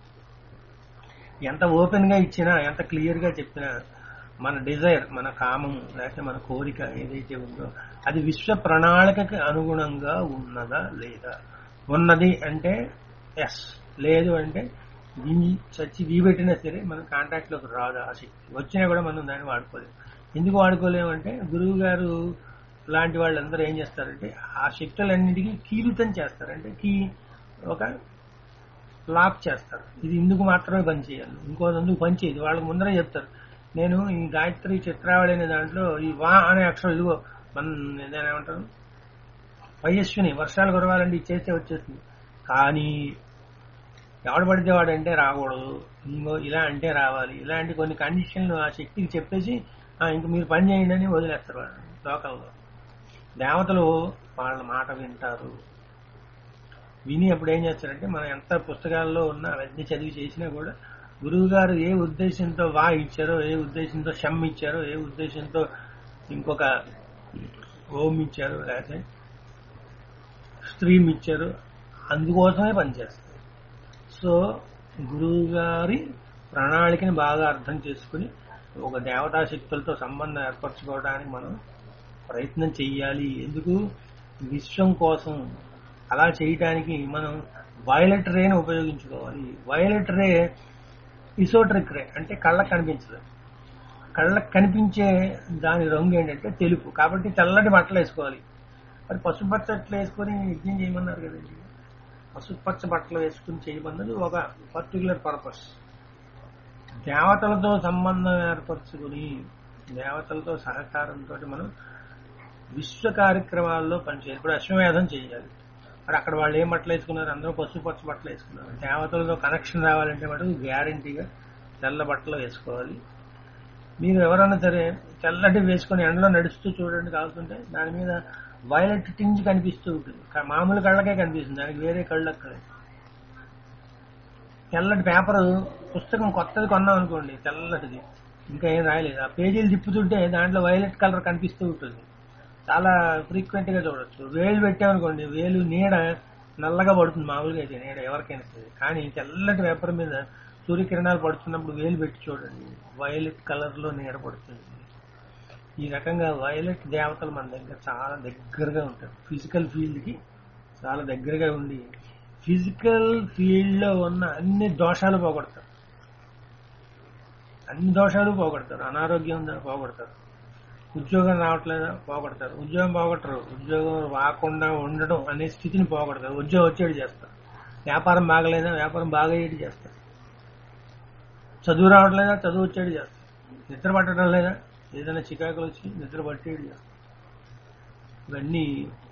ఎంత ఓపెన్ గా ఇచ్చినా ఎంత క్లియర్ గా చెప్పినా మన డిజైర్ మన కామం లేకపోతే మన కోరిక ఏదైతే ఉందో అది విశ్వ ప్రణాళికకి అనుగుణంగా ఉన్నదా లేదా ఉన్నది అంటే ఎస్ లేదు అంటే గింజి చచ్చి వీబెట్టినా సరే మనం కాంటాక్ట్ లోకి రాదు ఆ శక్తి వచ్చినా కూడా మనం దాన్ని వాడుకోలేము ఎందుకు వాడుకోలేమంటే గురువు గారు లాంటి వాళ్ళందరూ ఏం చేస్తారంటే ఆ శక్తులన్నింటికి కీలుతం చేస్తారు అంటే కీ ఒక లాక్ చేస్తారు ఇది ఇందుకు మాత్రమే పని చేయాలి ఇంకో అందుకు పని చేయదు వాళ్ళకి ముందరే చెప్తారు నేను ఈ గాయత్రి చిత్రావళి అనే దాంట్లో ఈ వా అనే అక్షరం ఇదిగో మన ఏదైనా ఏమంటారు వయస్సుని వర్షాలు కురవాలంటే ఇచ్చేస్తే వచ్చేస్తుంది కానీ ఎవడు పడితే వాడంటే రాకూడదు ఇంకో ఇలా అంటే రావాలి ఇలాంటి కొన్ని కండిషన్లు ఆ శక్తికి చెప్పేసి "ఆ, ఇంక మీరు పని చేయండి అని వదిలేస్తారు వాళ్ళు లోకంలో దేవతలు వాళ్ళ మాట వింటారు విని అప్పుడు ఏం చేస్తారంటే మనం ఎంత పుస్తకాల్లో ఉన్న అవన్నీ చదివి చేసినా కూడా గురువు గారు ఏ ఉద్దేశంతో వా ఇచ్చారో ఏ ఉద్దేశంతో షమ్ ఇచ్చారో ఏ ఉద్దేశంతో ఇంకొక ఓం ఇచ్చారో లేకపోతే స్త్రీమ్ ఇచ్చారు అందుకోసమే పనిచేస్తారు సో గురువు గారి ప్రణాళికని బాగా అర్థం చేసుకుని ఒక దేవతా శక్తులతో సంబంధం ఏర్పరచుకోవడానికి మనం ప్రయత్నం చెయ్యాలి ఎందుకు విశ్వం కోసం అలా చేయటానికి మనం వైలెట్ రేని ఉపయోగించుకోవాలి వైలెట్ రే ఇసోట్రిక్ రే అంటే కళ్ళకు కనిపించదు కళ్ళకు కనిపించే దాని రంగు ఏంటంటే తెలుపు కాబట్టి తెల్లటి బట్టలు వేసుకోవాలి మరి పసుపచ్చ బట్టలు వేసుకొని యజ్ఞం చేయమన్నారు కదండి పసుపచ్చ బట్టలు వేసుకుని చేయమన్నది ఒక పర్టికులర్ పర్పస్ దేవతలతో సంబంధం ఏర్పరచుకుని దేవతలతో సహకారంతో మనం విశ్వ కార్యక్రమాల్లో పనిచేయాలి ఇప్పుడు అశ్వమేధం చేయాలి మరి అక్కడ వాళ్ళు ఏం బట్టలు వేసుకున్నారు అందరూ పసుపు పచ్చ బట్టలు వేసుకున్నారు దేవతలతో కనెక్షన్ రావాలంటే మటుకు గ్యారంటీగా తెల్ల బట్టలు వేసుకోవాలి మీరు ఎవరైనా సరే తెల్లటి వేసుకొని ఎండలో నడుస్తూ చూడండి కాలుతుంటే దాని మీద వైలెట్ టింజ్ కనిపిస్తూ ఉంటుంది కా- మామూలు కళ్ళకే కనిపిస్తుంది దానికి వేరే కళ్ళు అక్కర్లేదు తెల్లటి పేపర్ పుస్తకం కొత్తది కొన్నాం అనుకోండి తెల్లటిది ఇంకా ఏం రాయలేదు ఆ పేజీలు తిప్పుతుంటే దాంట్లో వైలెట్ కలర్ కనిపిస్తూ ఉంటుంది చాలా ఫ్రీక్వెంట్ గా చూడొచ్చు వేలు పెట్టామనుకోండి వేలు నీడ నల్లగా పడుతుంది మామూలుగా అయితే నీడ ఎవరికైనా సరే కానీ తెల్లటి పేపర్ మీద సూర్యకిరణాలు పడుతున్నప్పుడు వేలు పెట్టి చూడండి వైలెట్ కలర్ లో నీడ పడుతుంది ఈ రకంగా వైలెట్ దేవతలు మన దగ్గర చాలా దగ్గరగా ఉంటారు ఫిజికల్ ఫీల్డ్ కి చాలా దగ్గరగా ఉండి ఫిజికల్ ఫీల్డ్ లో ఉన్న అన్ని దోషాలు పోగొడతారు అన్ని దోషాలు పోగొడతారు అనారోగ్యం ఉందా పోగొడతారు ఉద్యోగం రావట్లేదా పోగొడతారు ఉద్యోగం పోగొట్టరు ఉద్యోగం రాకుండా ఉండడం అనే స్థితిని పోగొడతారు ఉద్యోగం వచ్చేది చేస్తారు వ్యాపారం బాగలేదా వ్యాపారం బాగయ్యేది చేస్తారు చదువు రావట్లేదా చదువు వచ్చేది చేస్తారు నిద్ర పట్టడం లేదా ఏదైనా చికాకులు వచ్చి నిద్ర పట్టేది చేస్తారు ఇవన్నీ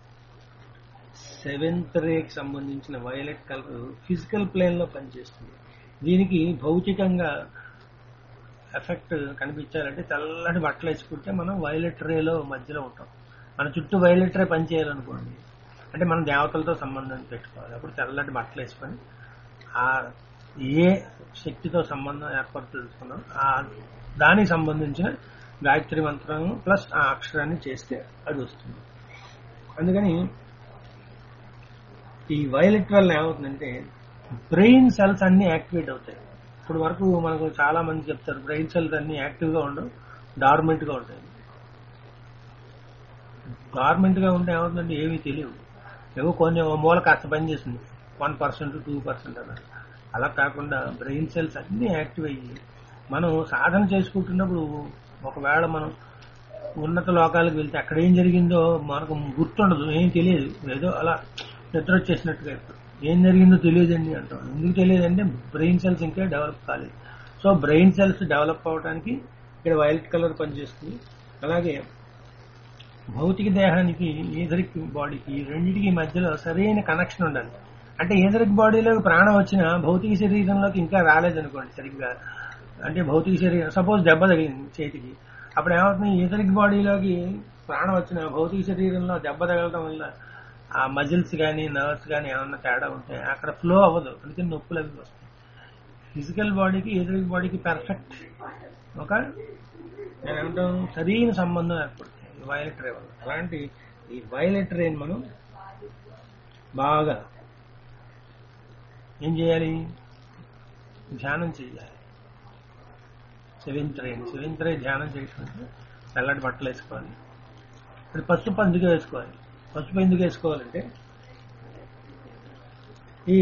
సెవెంత్ రేకి సంబంధించిన వైలెట్ కలర్ ఫిజికల్ ప్లేన్ లో పనిచేస్తుంది దీనికి భౌతికంగా ఎఫెక్ట్ కనిపించాలంటే తెల్లటి బట్టలు వేసుకుంటే మనం వైలెట్ రేలో మధ్యలో ఉంటాం మన చుట్టూ వైలెట్ రే పనిచేయాలనుకోండి అంటే మనం దేవతలతో సంబంధం పెట్టుకోవాలి అప్పుడు తెల్లటి బట్టలు వేసుకొని ఆ ఏ శక్తితో సంబంధం ఏర్పాటు తెలుసుకున్నాం ఆ దానికి సంబంధించిన గాయత్రి మంత్రం ప్లస్ ఆ అక్షరాన్ని చేస్తే అది వస్తుంది అందుకని ఈ వైలెట్ వల్ల ఏమవుతుందంటే బ్రెయిన్ సెల్స్ అన్ని యాక్టివేట్ అవుతాయి ఇప్పుడు వరకు మనకు చాలా మంది చెప్తారు బ్రెయిన్ సెల్స్ అన్ని యాక్టివ్ గా ఉండవు డార్మెంట్ గా ఉంటాయి డార్మెంట్ గా ఉంటే ఏమవుతుందంటే ఏమీ తెలియవు ఏవో కొన్ని ఓ మూల కాస్త పనిచేస్తుంది వన్ పర్సెంట్ టూ పర్సెంట్ అన్నారు అలా కాకుండా బ్రెయిన్ సెల్స్ అన్ని యాక్టివ్ అయ్యి మనం సాధన చేసుకుంటున్నప్పుడు ఒకవేళ మనం ఉన్నత లోకాలకు వెళ్తే అక్కడ ఏం జరిగిందో మనకు గుర్తుండదు ఏం తెలియదు ఏదో అలా నిద్ర వచ్చేసినట్టుగా అయిపోతుంది. ఏం జరిగిందో తెలియదండి అంటాం ఎందుకు తెలియదంటే బ్రెయిన్ సెల్స్ ఇంకా డెవలప్ కాలేదు సో బ్రెయిన్ సెల్స్ డెవలప్ అవడానికి ఇక్కడ వైలెట్ కలర్ పనిచేస్తుంది అలాగే భౌతిక దేహానికి ఏదరిక్ బాడీకి ఈ రెండింటికి మధ్యలో సరైన కనెక్షన్ ఉండాలి అంటే ఏదరిక్ బాడీలోకి ప్రాణం వచ్చినా భౌతిక శరీరంలోకి ఇంకా రాలేదనుకోండి సరిగ్గా అంటే భౌతిక శరీరం సపోజ్ దెబ్బ తగిలింది చేతికి అప్పుడు ఏమవుతుంది ఏదరిక్ బాడీలోకి ప్రాణం వచ్చిన భౌతిక శరీరంలో దెబ్బ తగలడం వల్ల ఆ మజిల్స్ కానీ నర్వ్స్ కానీ ఏమన్నా తేడా ఉంటే అక్కడ ఫ్లో అవ్వదు అందుకని నొప్పులు అవి వస్తాయి ఫిజికల్ బాడీకి ఎదురు బాడీకి పర్ఫెక్ట్ ఒక నేను ఏమంటాం సరైన సంబంధం ఏర్పడుతుంది ఈ వైలెట్ రే వల్ల అలాంటి ఈ వైలెట్ రేని మనం బాగా ఏం చేయాలి ధ్యానం చేయాలి సెవెంత్ రేని సెవెంత్ రే ధ్యానం చేసుకుంటే తెల్లటి బట్టలు వేసుకోవాలి ఇప్పుడు పసుపు ఎందుకు వేసుకోవాలి పసుపు ఎందుకు వేసుకోవాలంటే ఈ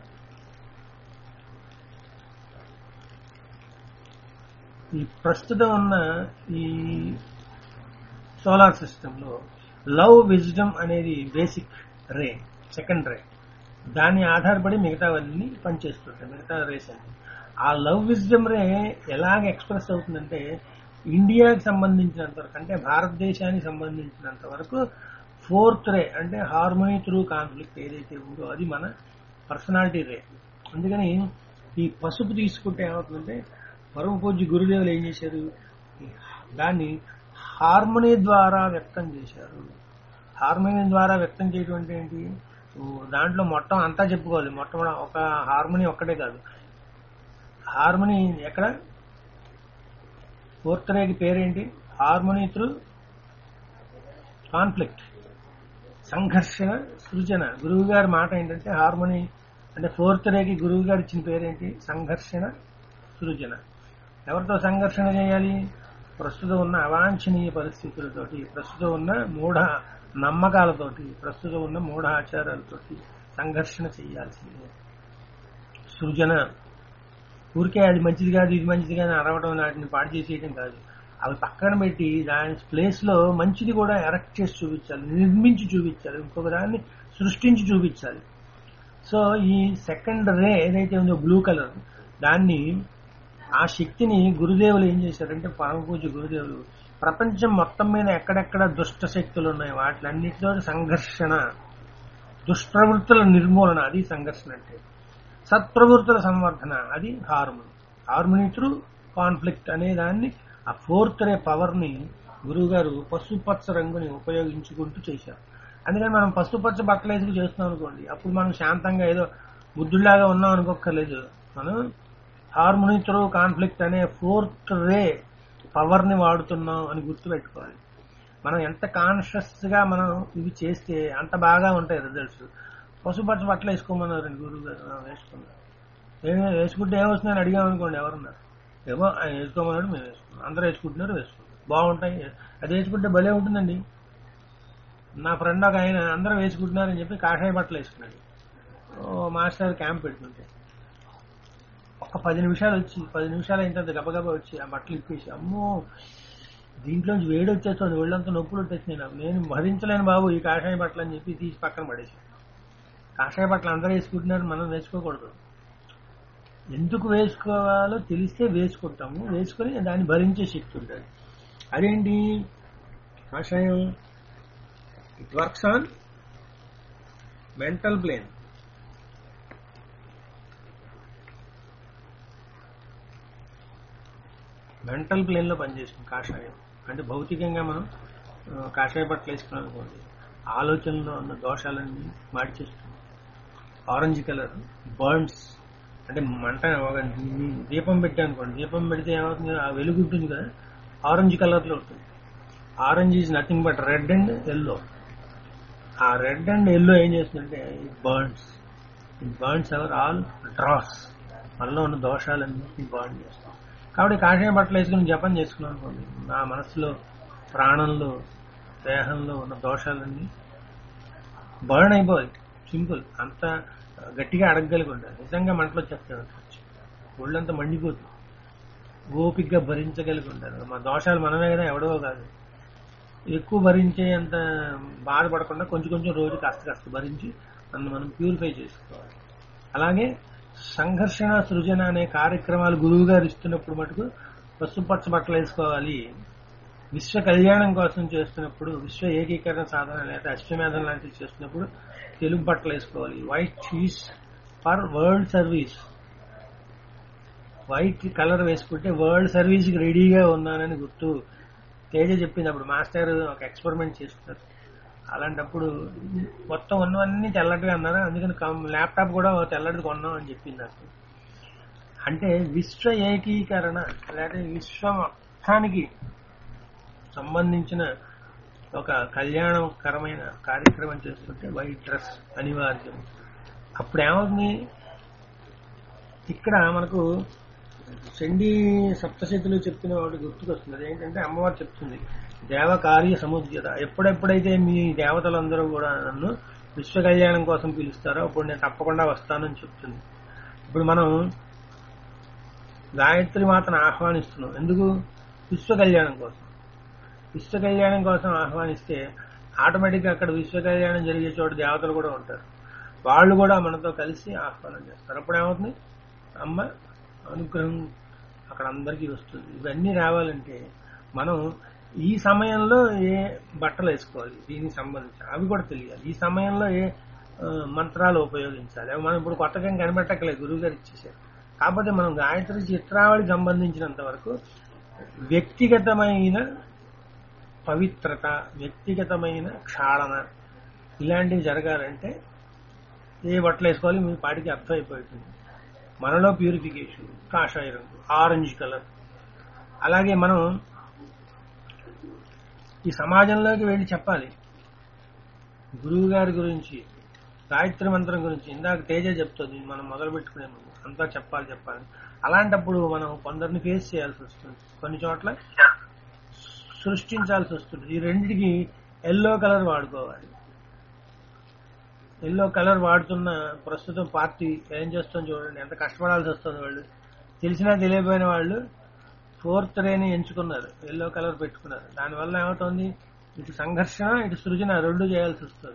ఈ ప్రస్తుతం ఉన్న ఈ సోలార్ సిస్టమ్ లో లవ్ విజ్డమ్ అనేది బేసిక్ రే సెకండ్ రే దాన్ని ఆధారపడి మిగతావన్నీ పనిచేస్తుంటాయి మిగతా రేస్ అన్ని ఆ లవ్ విజ్డమ్ రే ఎలాగ ఎక్స్ప్రెస్ అవుతుందంటే ఇండియాకి సంబంధించినంత వరకు అంటే భారతదేశానికి సంబంధించినంత వరకు ఫోర్త్ రే అంటే హార్మోనీ త్రూ కాన్ఫ్లిక్ట్ ఏదైతే ఉందో అది మన పర్సనాలిటీ రే అందుకని ఈ పసుపు తీసుకుంటే ఏమవుతుందంటే పరమ పూజ్య గురుదేవులు ఏం చేశారు దాన్ని హార్మోనీ ద్వారా వ్యక్తం చేశారు హార్మోనీ ద్వారా వ్యక్తం చేయడం అంటే ఏంటి ఓ దాంట్లో మొత్తం అంతా చెప్పుకోవాలి మొత్తం ఒక హార్మోనీ ఒక్కటే కాదు హార్మోనీ ఎక్కడ ఫోర్త్ రేకి పేరేంటి హార్మోనీ త్రూ కాన్ఫ్లిక్ట్ సంఘర్షణ సృజన గురువు గారి మాట ఏంటంటే హార్మోనీ అంటే ఫోర్త్ రేకి గురువు గారు ఇచ్చిన పేరేంటి సంఘర్షణ సృజన ఎవరితో సంఘర్షణ చేయాలి ప్రస్తుతం ఉన్న అవాంఛనీయ పరిస్థితులతోటి ప్రస్తుతం ఉన్న మూఢ నమ్మకాలతోటి ప్రస్తుతం ఉన్న మూఢ ఆచారాలతోటి సంఘర్షణ చేయాల్సిందే సృజన ఊరికే అది మంచిది కాదు ఇది మంచిది కాదు అని అరవడం వాటిని పాడు చేసేయడం కాదు అవి పక్కన పెట్టి దాని ప్లేస్ లో మంచిది కూడా ఎరెక్ట్ చేసి చూపించాలి నిర్మించి చూపించాలి ఇంకొక దాన్ని సృష్టించి చూపించాలి సో ఈ సెకండ్ రే ఏదైతే ఉందో బ్లూ కలర్ దాన్ని ఆ శక్తిని గురుదేవులు ఏం చేశారంటే పరమ పూజ గురుదేవులు ప్రపంచం మొత్తం మీద ఎక్కడెక్కడ దుష్ట శక్తులు ఉన్నాయి వాటిలన్నిటితో సంఘర్షణ దుష్ప్రవృత్తుల నిర్మూలన అది సంఘర్షణ అంటే సత్ప్రవృత్తుల సంవర్ధన అది హార్మోని హార్మోని త్రూ కాన్ఫ్లిక్ట్ అనే దాన్ని ఆ ఫోర్త్ రే పవర్ ని గురువు గారు పసుపచ్చ రంగుని ఉపయోగించుకుంటూ చేశారు అందుకని మనం పసుపచ్చ బట్టలు వేసుకు చేస్తున్నాం అనుకోండి అప్పుడు మనం శాంతంగా ఏదో బుద్ధుడిలాగా ఉన్నాం అనుకోక్కర్లేదు మనం హార్మోని త్రూ కాన్ఫ్లిక్ట్ అనే ఫోర్త్ రే పవర్ ని వాడుతున్నాం అని గుర్తుపెట్టుకోవాలి మనం ఎంత కాన్షియస్ గా మనం ఇవి చేస్తే అంత బాగా ఉంటాయి రిజల్ట్స్ పసుపచ్చ బట్టలు వేసుకోమన్నారు గురువు గారు ఆ, వేసుకున్నారు ఏమి వేసుకుంటే ఏమొస్తుందని అడిగాం అనుకోండి ఎవరన్నా ఏమో ఆయన వేసుకోమన్నాడు మేము వేసుకున్నాం అందరూ వేసుకుంటున్నారు వేసుకుంటాం బాగుంటాయి అది వేసుకుంటే భలే ఉంటుందండి నా ఫ్రెండ్ ఒక ఆయన అందరూ వేసుకుంటున్నారని చెప్పి కాషాయ బట్టలు వేసుకున్నాడు ఓ మాస్టర్ క్యాంప్ పెట్టుకుంటే ఒక పది నిమిషాలు వచ్చి పది నిమిషాలు అయిన తర్వాత గబగబా వచ్చి ఆ బట్టలు ఇప్పేసి అమ్మో దీంట్లోంచి వేడి వచ్చేస్తుంది ఒళ్ళంతా నొప్పులు వచ్చేసినాయి నాకు నేను భరించలేను బాబు ఈ కాషాయ బట్టలు అని చెప్పి తీసి పక్కన పడేసి కాషాయ బట్టలు అందరూ వేసుకుంటున్నారు మనం వేసుకోకూడదు ఎందుకు వేసుకోవాలో తెలిస్తే వేసుకుంటాము వేసుకుని దాన్ని భరించే శక్తి ఉంటుంది అదేంటి కాషాయం it works on mental plane mental plane లో పనిచేస్తుంది కాషాయం అంటే భౌతికంగా మనం ఆ, కాషాయ బట్టలు వేసుకున్నాం అనుకోండి ఆలోచనలో ఉన్న దోషాలన్నీ మార్చేస్తుంది ఆరెంజ్ కలర్ బర్న్స్ అంటే మంట ఒక దీపం పెట్టాను అనుకోండి దీపం పెడితే ఏమవుతుంది ఆ వెలుగు ఉంటుంది కదా ఆరెంజ్ కలర్ లో ఉంటుంది orange is nothing but red and yellow ఆ రెడ్ అండ్ ఎల్లో ఏం చేస్తుందంటే burns burns our all dross మనలో ఉన్న దోషాలన్నింటినీ బర్న్ చేస్తాం కాబట్టి కాషాయ బట్టలు వేసుకుని జపం చేసుకున్నాం అనుకోండి నా మనసులో ప్రాణంలో దేహంలో ఉన్న దోషాలన్నీ బర్న్ అయిపోవాలి సింపుల్ అంత గట్టిగా అడగగలిగి ఉండాలి నిజంగా మంటలో చెప్తాను ఒళ్ళంతా మండిపోతుంది ఓపిగ్గా భరించగలిగి ఉండాలి మా దోషాలు మనమే కదా ఎవడో కాదు ఎక్కువ భరించే అంత బాధపడకుండా కొంచెం కొంచెం రోజు కాస్త కాస్త భరించి నన్ను మనం ప్యూరిఫై చేసుకోవాలి అలాగే సంఘర్షణ సృజన అనే కార్యక్రమాలు గురువు గారు ఇస్తున్నప్పుడు మటుకు పసుపచ్చ బట్టలు వేసుకోవాలి విశ్వ కళ్యాణం కోసం చేస్తున్నప్పుడు విశ్వ ఏకీకరణ సాధన లేదా అశ్వమేధం లాంటివి చేస్తున్నప్పుడు తెలుగు బట్టలు వేసుకోవాలి white cheese for world service white colour వేసుకుంటే వరల్డ్ సర్వీస్ కి రెడీగా ఉన్నానని గుర్తు తేజ చెప్పింది అప్పుడు మాస్టర్ ఒక ఎక్స్పెరిమెంట్ చేస్తున్నారు అలాంటప్పుడు మొత్తం ఉన్నవన్నీ తెల్లటిగా అన్నారు అందుకని కం- ల్యాప్టాప్ కూడా ఓ తెల్లటిది కొన్నాం అని చెప్పింది నాకు అంటే విశ్వ ఏకీకరణ లేకపోతే విశ్వ మొత్తానికి సంబంధించిన ఒక కళ్యాణకరమైన కార్యక్రమం చేస్తుంటే వైట్ డ్రెస్ అనివార్యం అప్పుడు ఏమవుతుంది ఇక్కడ మనకు చండీ సప్తశతులు చెప్పిన వాడు గుర్తుకొస్తుంది ఏంటంటే అమ్మవారు చెప్తుంది దేవ కార్య సముద్యత ఎప్పుడెప్పుడైతే మీ దేవతలందరూ కూడా నన్ను విశ్వ కళ్యాణం కోసం పిలుస్తారో అప్పుడు నేను తప్పకుండా వస్తానని చెప్తుంది ఇప్పుడు మనం గాయత్రి మాతను ఆహ్వానిస్తున్నాం ఎందుకు విశ్వ కళ్యాణం కోసం విశ్వ కళ్యాణం కోసం ఆహ్వానిస్తే ఆటోమేటిక్గా అక్కడ విశ్వ కళ్యాణం జరిగే చోట దేవతలు కూడా ఉంటారు వాళ్ళు కూడా మనతో కలిసి ఆహ్వానం చేస్తారు అప్పుడు ఏమవుతుంది అమ్మ అనుగ్రహం అక్కడ అందరికీ వస్తుంది ఇవన్నీ రావాలంటే మనం ఈ సమయంలో ఏ బట్టలు వేసుకోవాలి దీనికి సంబంధించి అవి కూడా తెలియాలి ఈ సమయంలో ఏ ఆ, మంత్రాలు ఉపయోగించాలి అవి మనం ఇప్పుడు కొత్తగా ఏం కనిపెట్టక్కలేదు గురువు గారు ఇచ్చేసారు కాకపోతే మనం గాయత్రి చిత్రావళికి సంబంధించినంత వరకు వ్యక్తిగతమైన పవిత్రత వ్యక్తిగతమైన క్షాళన ఇలాంటివి జరగాలంటే ఏ బట్టలు వేసుకోవాలి మీ పాటికి అర్థమైపోతుంది మనలో ప్యూరిఫికేషన్ కాషాయ రంగు ఆరెంజ్ కలర్ అలాగే మనం ఈ సమాజంలోకి వెళ్ళి చెప్పాలి గురువు గారి గురించి గాయత్రి మంత్రం గురించి ఇందాక తేజ చెప్తుంది మనం మొదలు పెట్టుకునే ముందు అంతా చెప్పాలి చెప్పాలి అలాంటప్పుడు మనం కొందరిని ఫేస్ చేయాల్సి వస్తుంది కొన్ని చోట్ల సృష్టించాల్సి వస్తుంది ఈ రెండిటికి ఎల్లో కలర్ వాడుకోవాలి ఎల్లో కలర్ వాడుతున్న ప్రస్తుతం పార్టీ ఏం చేస్తుంది చూడండి ఎంత కష్టపడాల్సి వస్తుంది వాళ్ళు తెలిసినా తెలియపోయిన వాళ్ళు ఫోర్త్ రేని ఎంచుకున్నారు ఎల్లో కలర్ పెట్టుకున్నారు దానివల్ల ఏమవుతుంది ఇటు సంఘర్షణ ఇటు సృజన రెండు చేయాల్సి వస్తుంది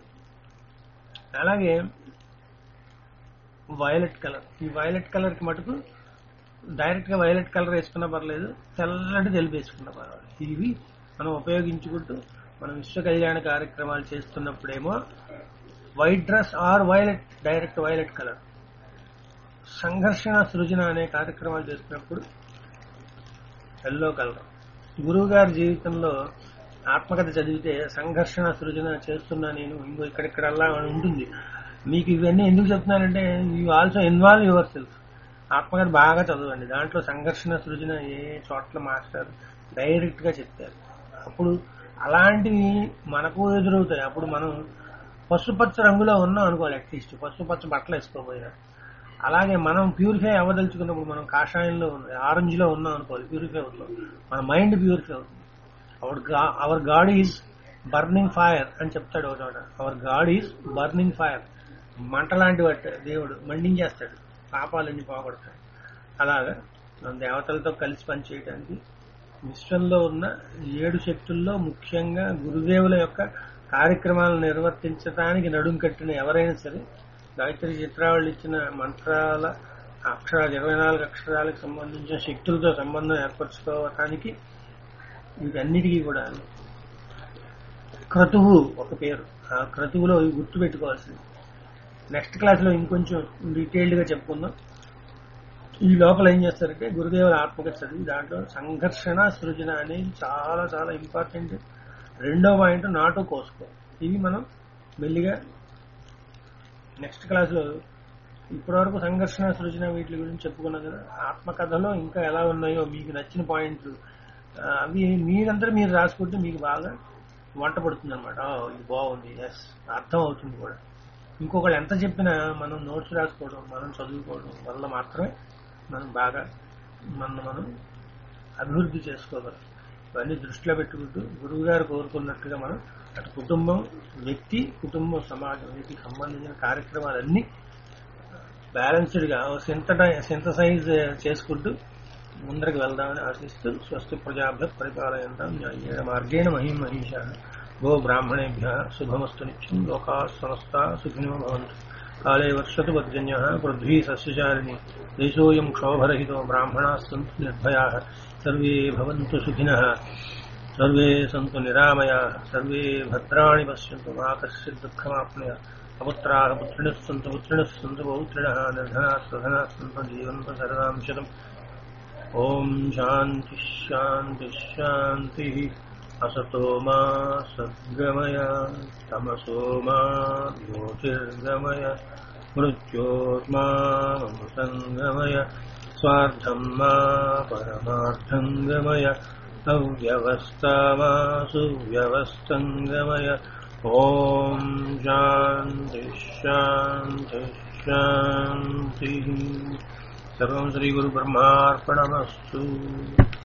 అలాగే వైలెట్ కలర్ ఈ వైలెట్ కలర్ కి మటుకు డైరెక్ట్ గా వైలెట్ కలర్ వేసుకున్నా పర్లేదు తెల్లటి తెలుపు వేసుకున్నా పర్వాలేదు ఇవి మనం ఉపయోగించుకుంటూ మనం విశ్వ కళ్యాణ కార్యక్రమాలు చేస్తున్నప్పుడేమో white dress or violet direct violet colour సంఘర్షణ సృజన అనే కార్యక్రమాలు చేస్తున్నప్పుడు ఎల్లో కలర్ గురువు గారి జీవితంలో ఆత్మకథ చదివితే సంఘర్షణ సృజన చేస్తున్నా నేను ఇంకో ఇక్కడిక్కడల్లా అని ఉంటుంది మీకు ఇవన్నీ ఎందుకు చెప్తున్నానంటే you also involve yourself ఆత్మకథ బాగా చదవండి దాంట్లో సంఘర్షణ సృజన ఏ చోట్ల మాస్టర్ డైరెక్ట్ గా చెప్తారు అప్పుడు అలాంటివి మనకు ఎదురవుతాయి అప్పుడు మనం పసుపచ్చ రంగులో ఉన్నాం అనుకోవాలి అట్లీస్ట్ పసుపచ్చ బట్టలు వేసుకోపోయినా అలాగే మనం ప్యూరిఫై అవ్వదలుచుకున్నప్పుడు మనం కాషాయంలో ఆరెంజ్ లో ఉన్నాం అనుకోవాలి ప్యూరిఫై అవుతున్నాం మన మైండ్ ప్యూరిఫై అవుతుంది our our god is burning fire అని చెప్తాడు ఒక చోట our god is burning fire మంట లాంటి వాటి దేవుడు మండించేస్తాడు పాపాలన్నీ పోగొడతాడు అలాగా మన దేవతలతో కలిసి పనిచేయడానికి విశ్వంలో ఉన్న ఏడు శక్తుల్లో ముఖ్యంగా గురుదేవుల యొక్క కార్యక్రమాలను నిర్వర్తించడానికి నడుం కట్టిన ఎవరైనా సరే గాయత్రి చిత్రావళి ఇచ్చిన మంత్రాల అక్షరాలు ఇరవై నాలుగు అక్షరాలకు సంబంధించిన శక్తులతో సంబంధం ఏర్పరచుకోవటానికి వీటన్నిటికీ కూడా క్రతువు ఒక పేరు ఆ క్రతువులో ఇవి గుర్తు పెట్టుకోవాల్సింది నెక్స్ట్ క్లాస్ లో ఇంకొంచెం డీటెయిల్డ్ గా చెప్పుకుందాం ఈ లోపల ఏం చేస్తారంటే గురుదేవుల ఆత్మకథ చదివి దాంట్లో సంఘర్షణ సృజన అనేది చాలా చాలా ఇంపార్టెంట్ రెండో పాయింట్ నాటు కోసుకో ఇవి మనం మెల్లిగా నెక్స్ట్ క్లాస్ లో ఇప్పటివరకు సంఘర్షణ సృజన వీటి గురించి చెప్పుకున్నాం కదా ఆత్మకథలో ఇంకా ఎలా ఉన్నాయో మీకు నచ్చిన పాయింట్లు ఆ, అవి మీరందరూ మీరు రాసుకుంటే మీకు బాగా వంట పడుతుంది అనమాట ఇది బాగుంది ఎస్ అర్థం అవుతుంది కూడా ఇంకొకళ్ళు ఎంత చెప్పినా మనం నోట్స్ రాసుకోవడం మనం చదువుకోవడం వల్ల మాత్రమే మనం బాగా మనం మనం అభివృద్ధి చేసుకోగలం ఇవన్నీ దృష్టిలో పెట్టుకుంటూ గురువు గారు కోరుకున్నట్టుగా మనం అటు కుటుంబం వ్యక్తి కుటుంబం సమాజం వీటికి సంబంధించిన కార్యక్రమాలన్నీ బ్యాలెన్స్డ్ గా సింథసైజ్ చేసుకుంటూ ముందరికి వెళ్దామని ఆశిస్తూ స్వస్తి ప్రజాభ్య పరిపాలయంతాం న్యాయేణ మార్గేణ మహిం మహిష గో బ్రాహ్మణేభ్య శుభమస్తు నిత్యం లోకా సమస్త సుఖినో భవంతు కాళే వర్షతు పర్జన్య పృథ్వీ సస్యచారిణి దేశోయం క్షోభరహితో బ్రాహ్మణా సంతు నిర్భయా సర్వే భవంతు సుఖినః సర్వే సంతు నిరామయా సర్వే భద్రాణి పశ్యంతు మా కశ్చిత్ దుఃఖమాప్నుయ అపుత్రాः పుత్రిణः सन्तु पुत्रिणः सन्तु पौत्रिणः निर्धनाः स्वधनाः सन्तु जीवन्तु शरदां शतम् ॐ शान्तिः शान्तिः शान्तिः असतो मा सद्गमय तमसो मा ज्योतिर्गमय मृत्योर्मामृतङ्गमय स्वार्थं मा परमार्थङ्गमय अव्यवस्था मा सुव्यवस्थङ्गमय ॐ शान्तिः शान्तिः शान्तिः सर्वं श्रीगुरुब्रह्मार्पणमस्तु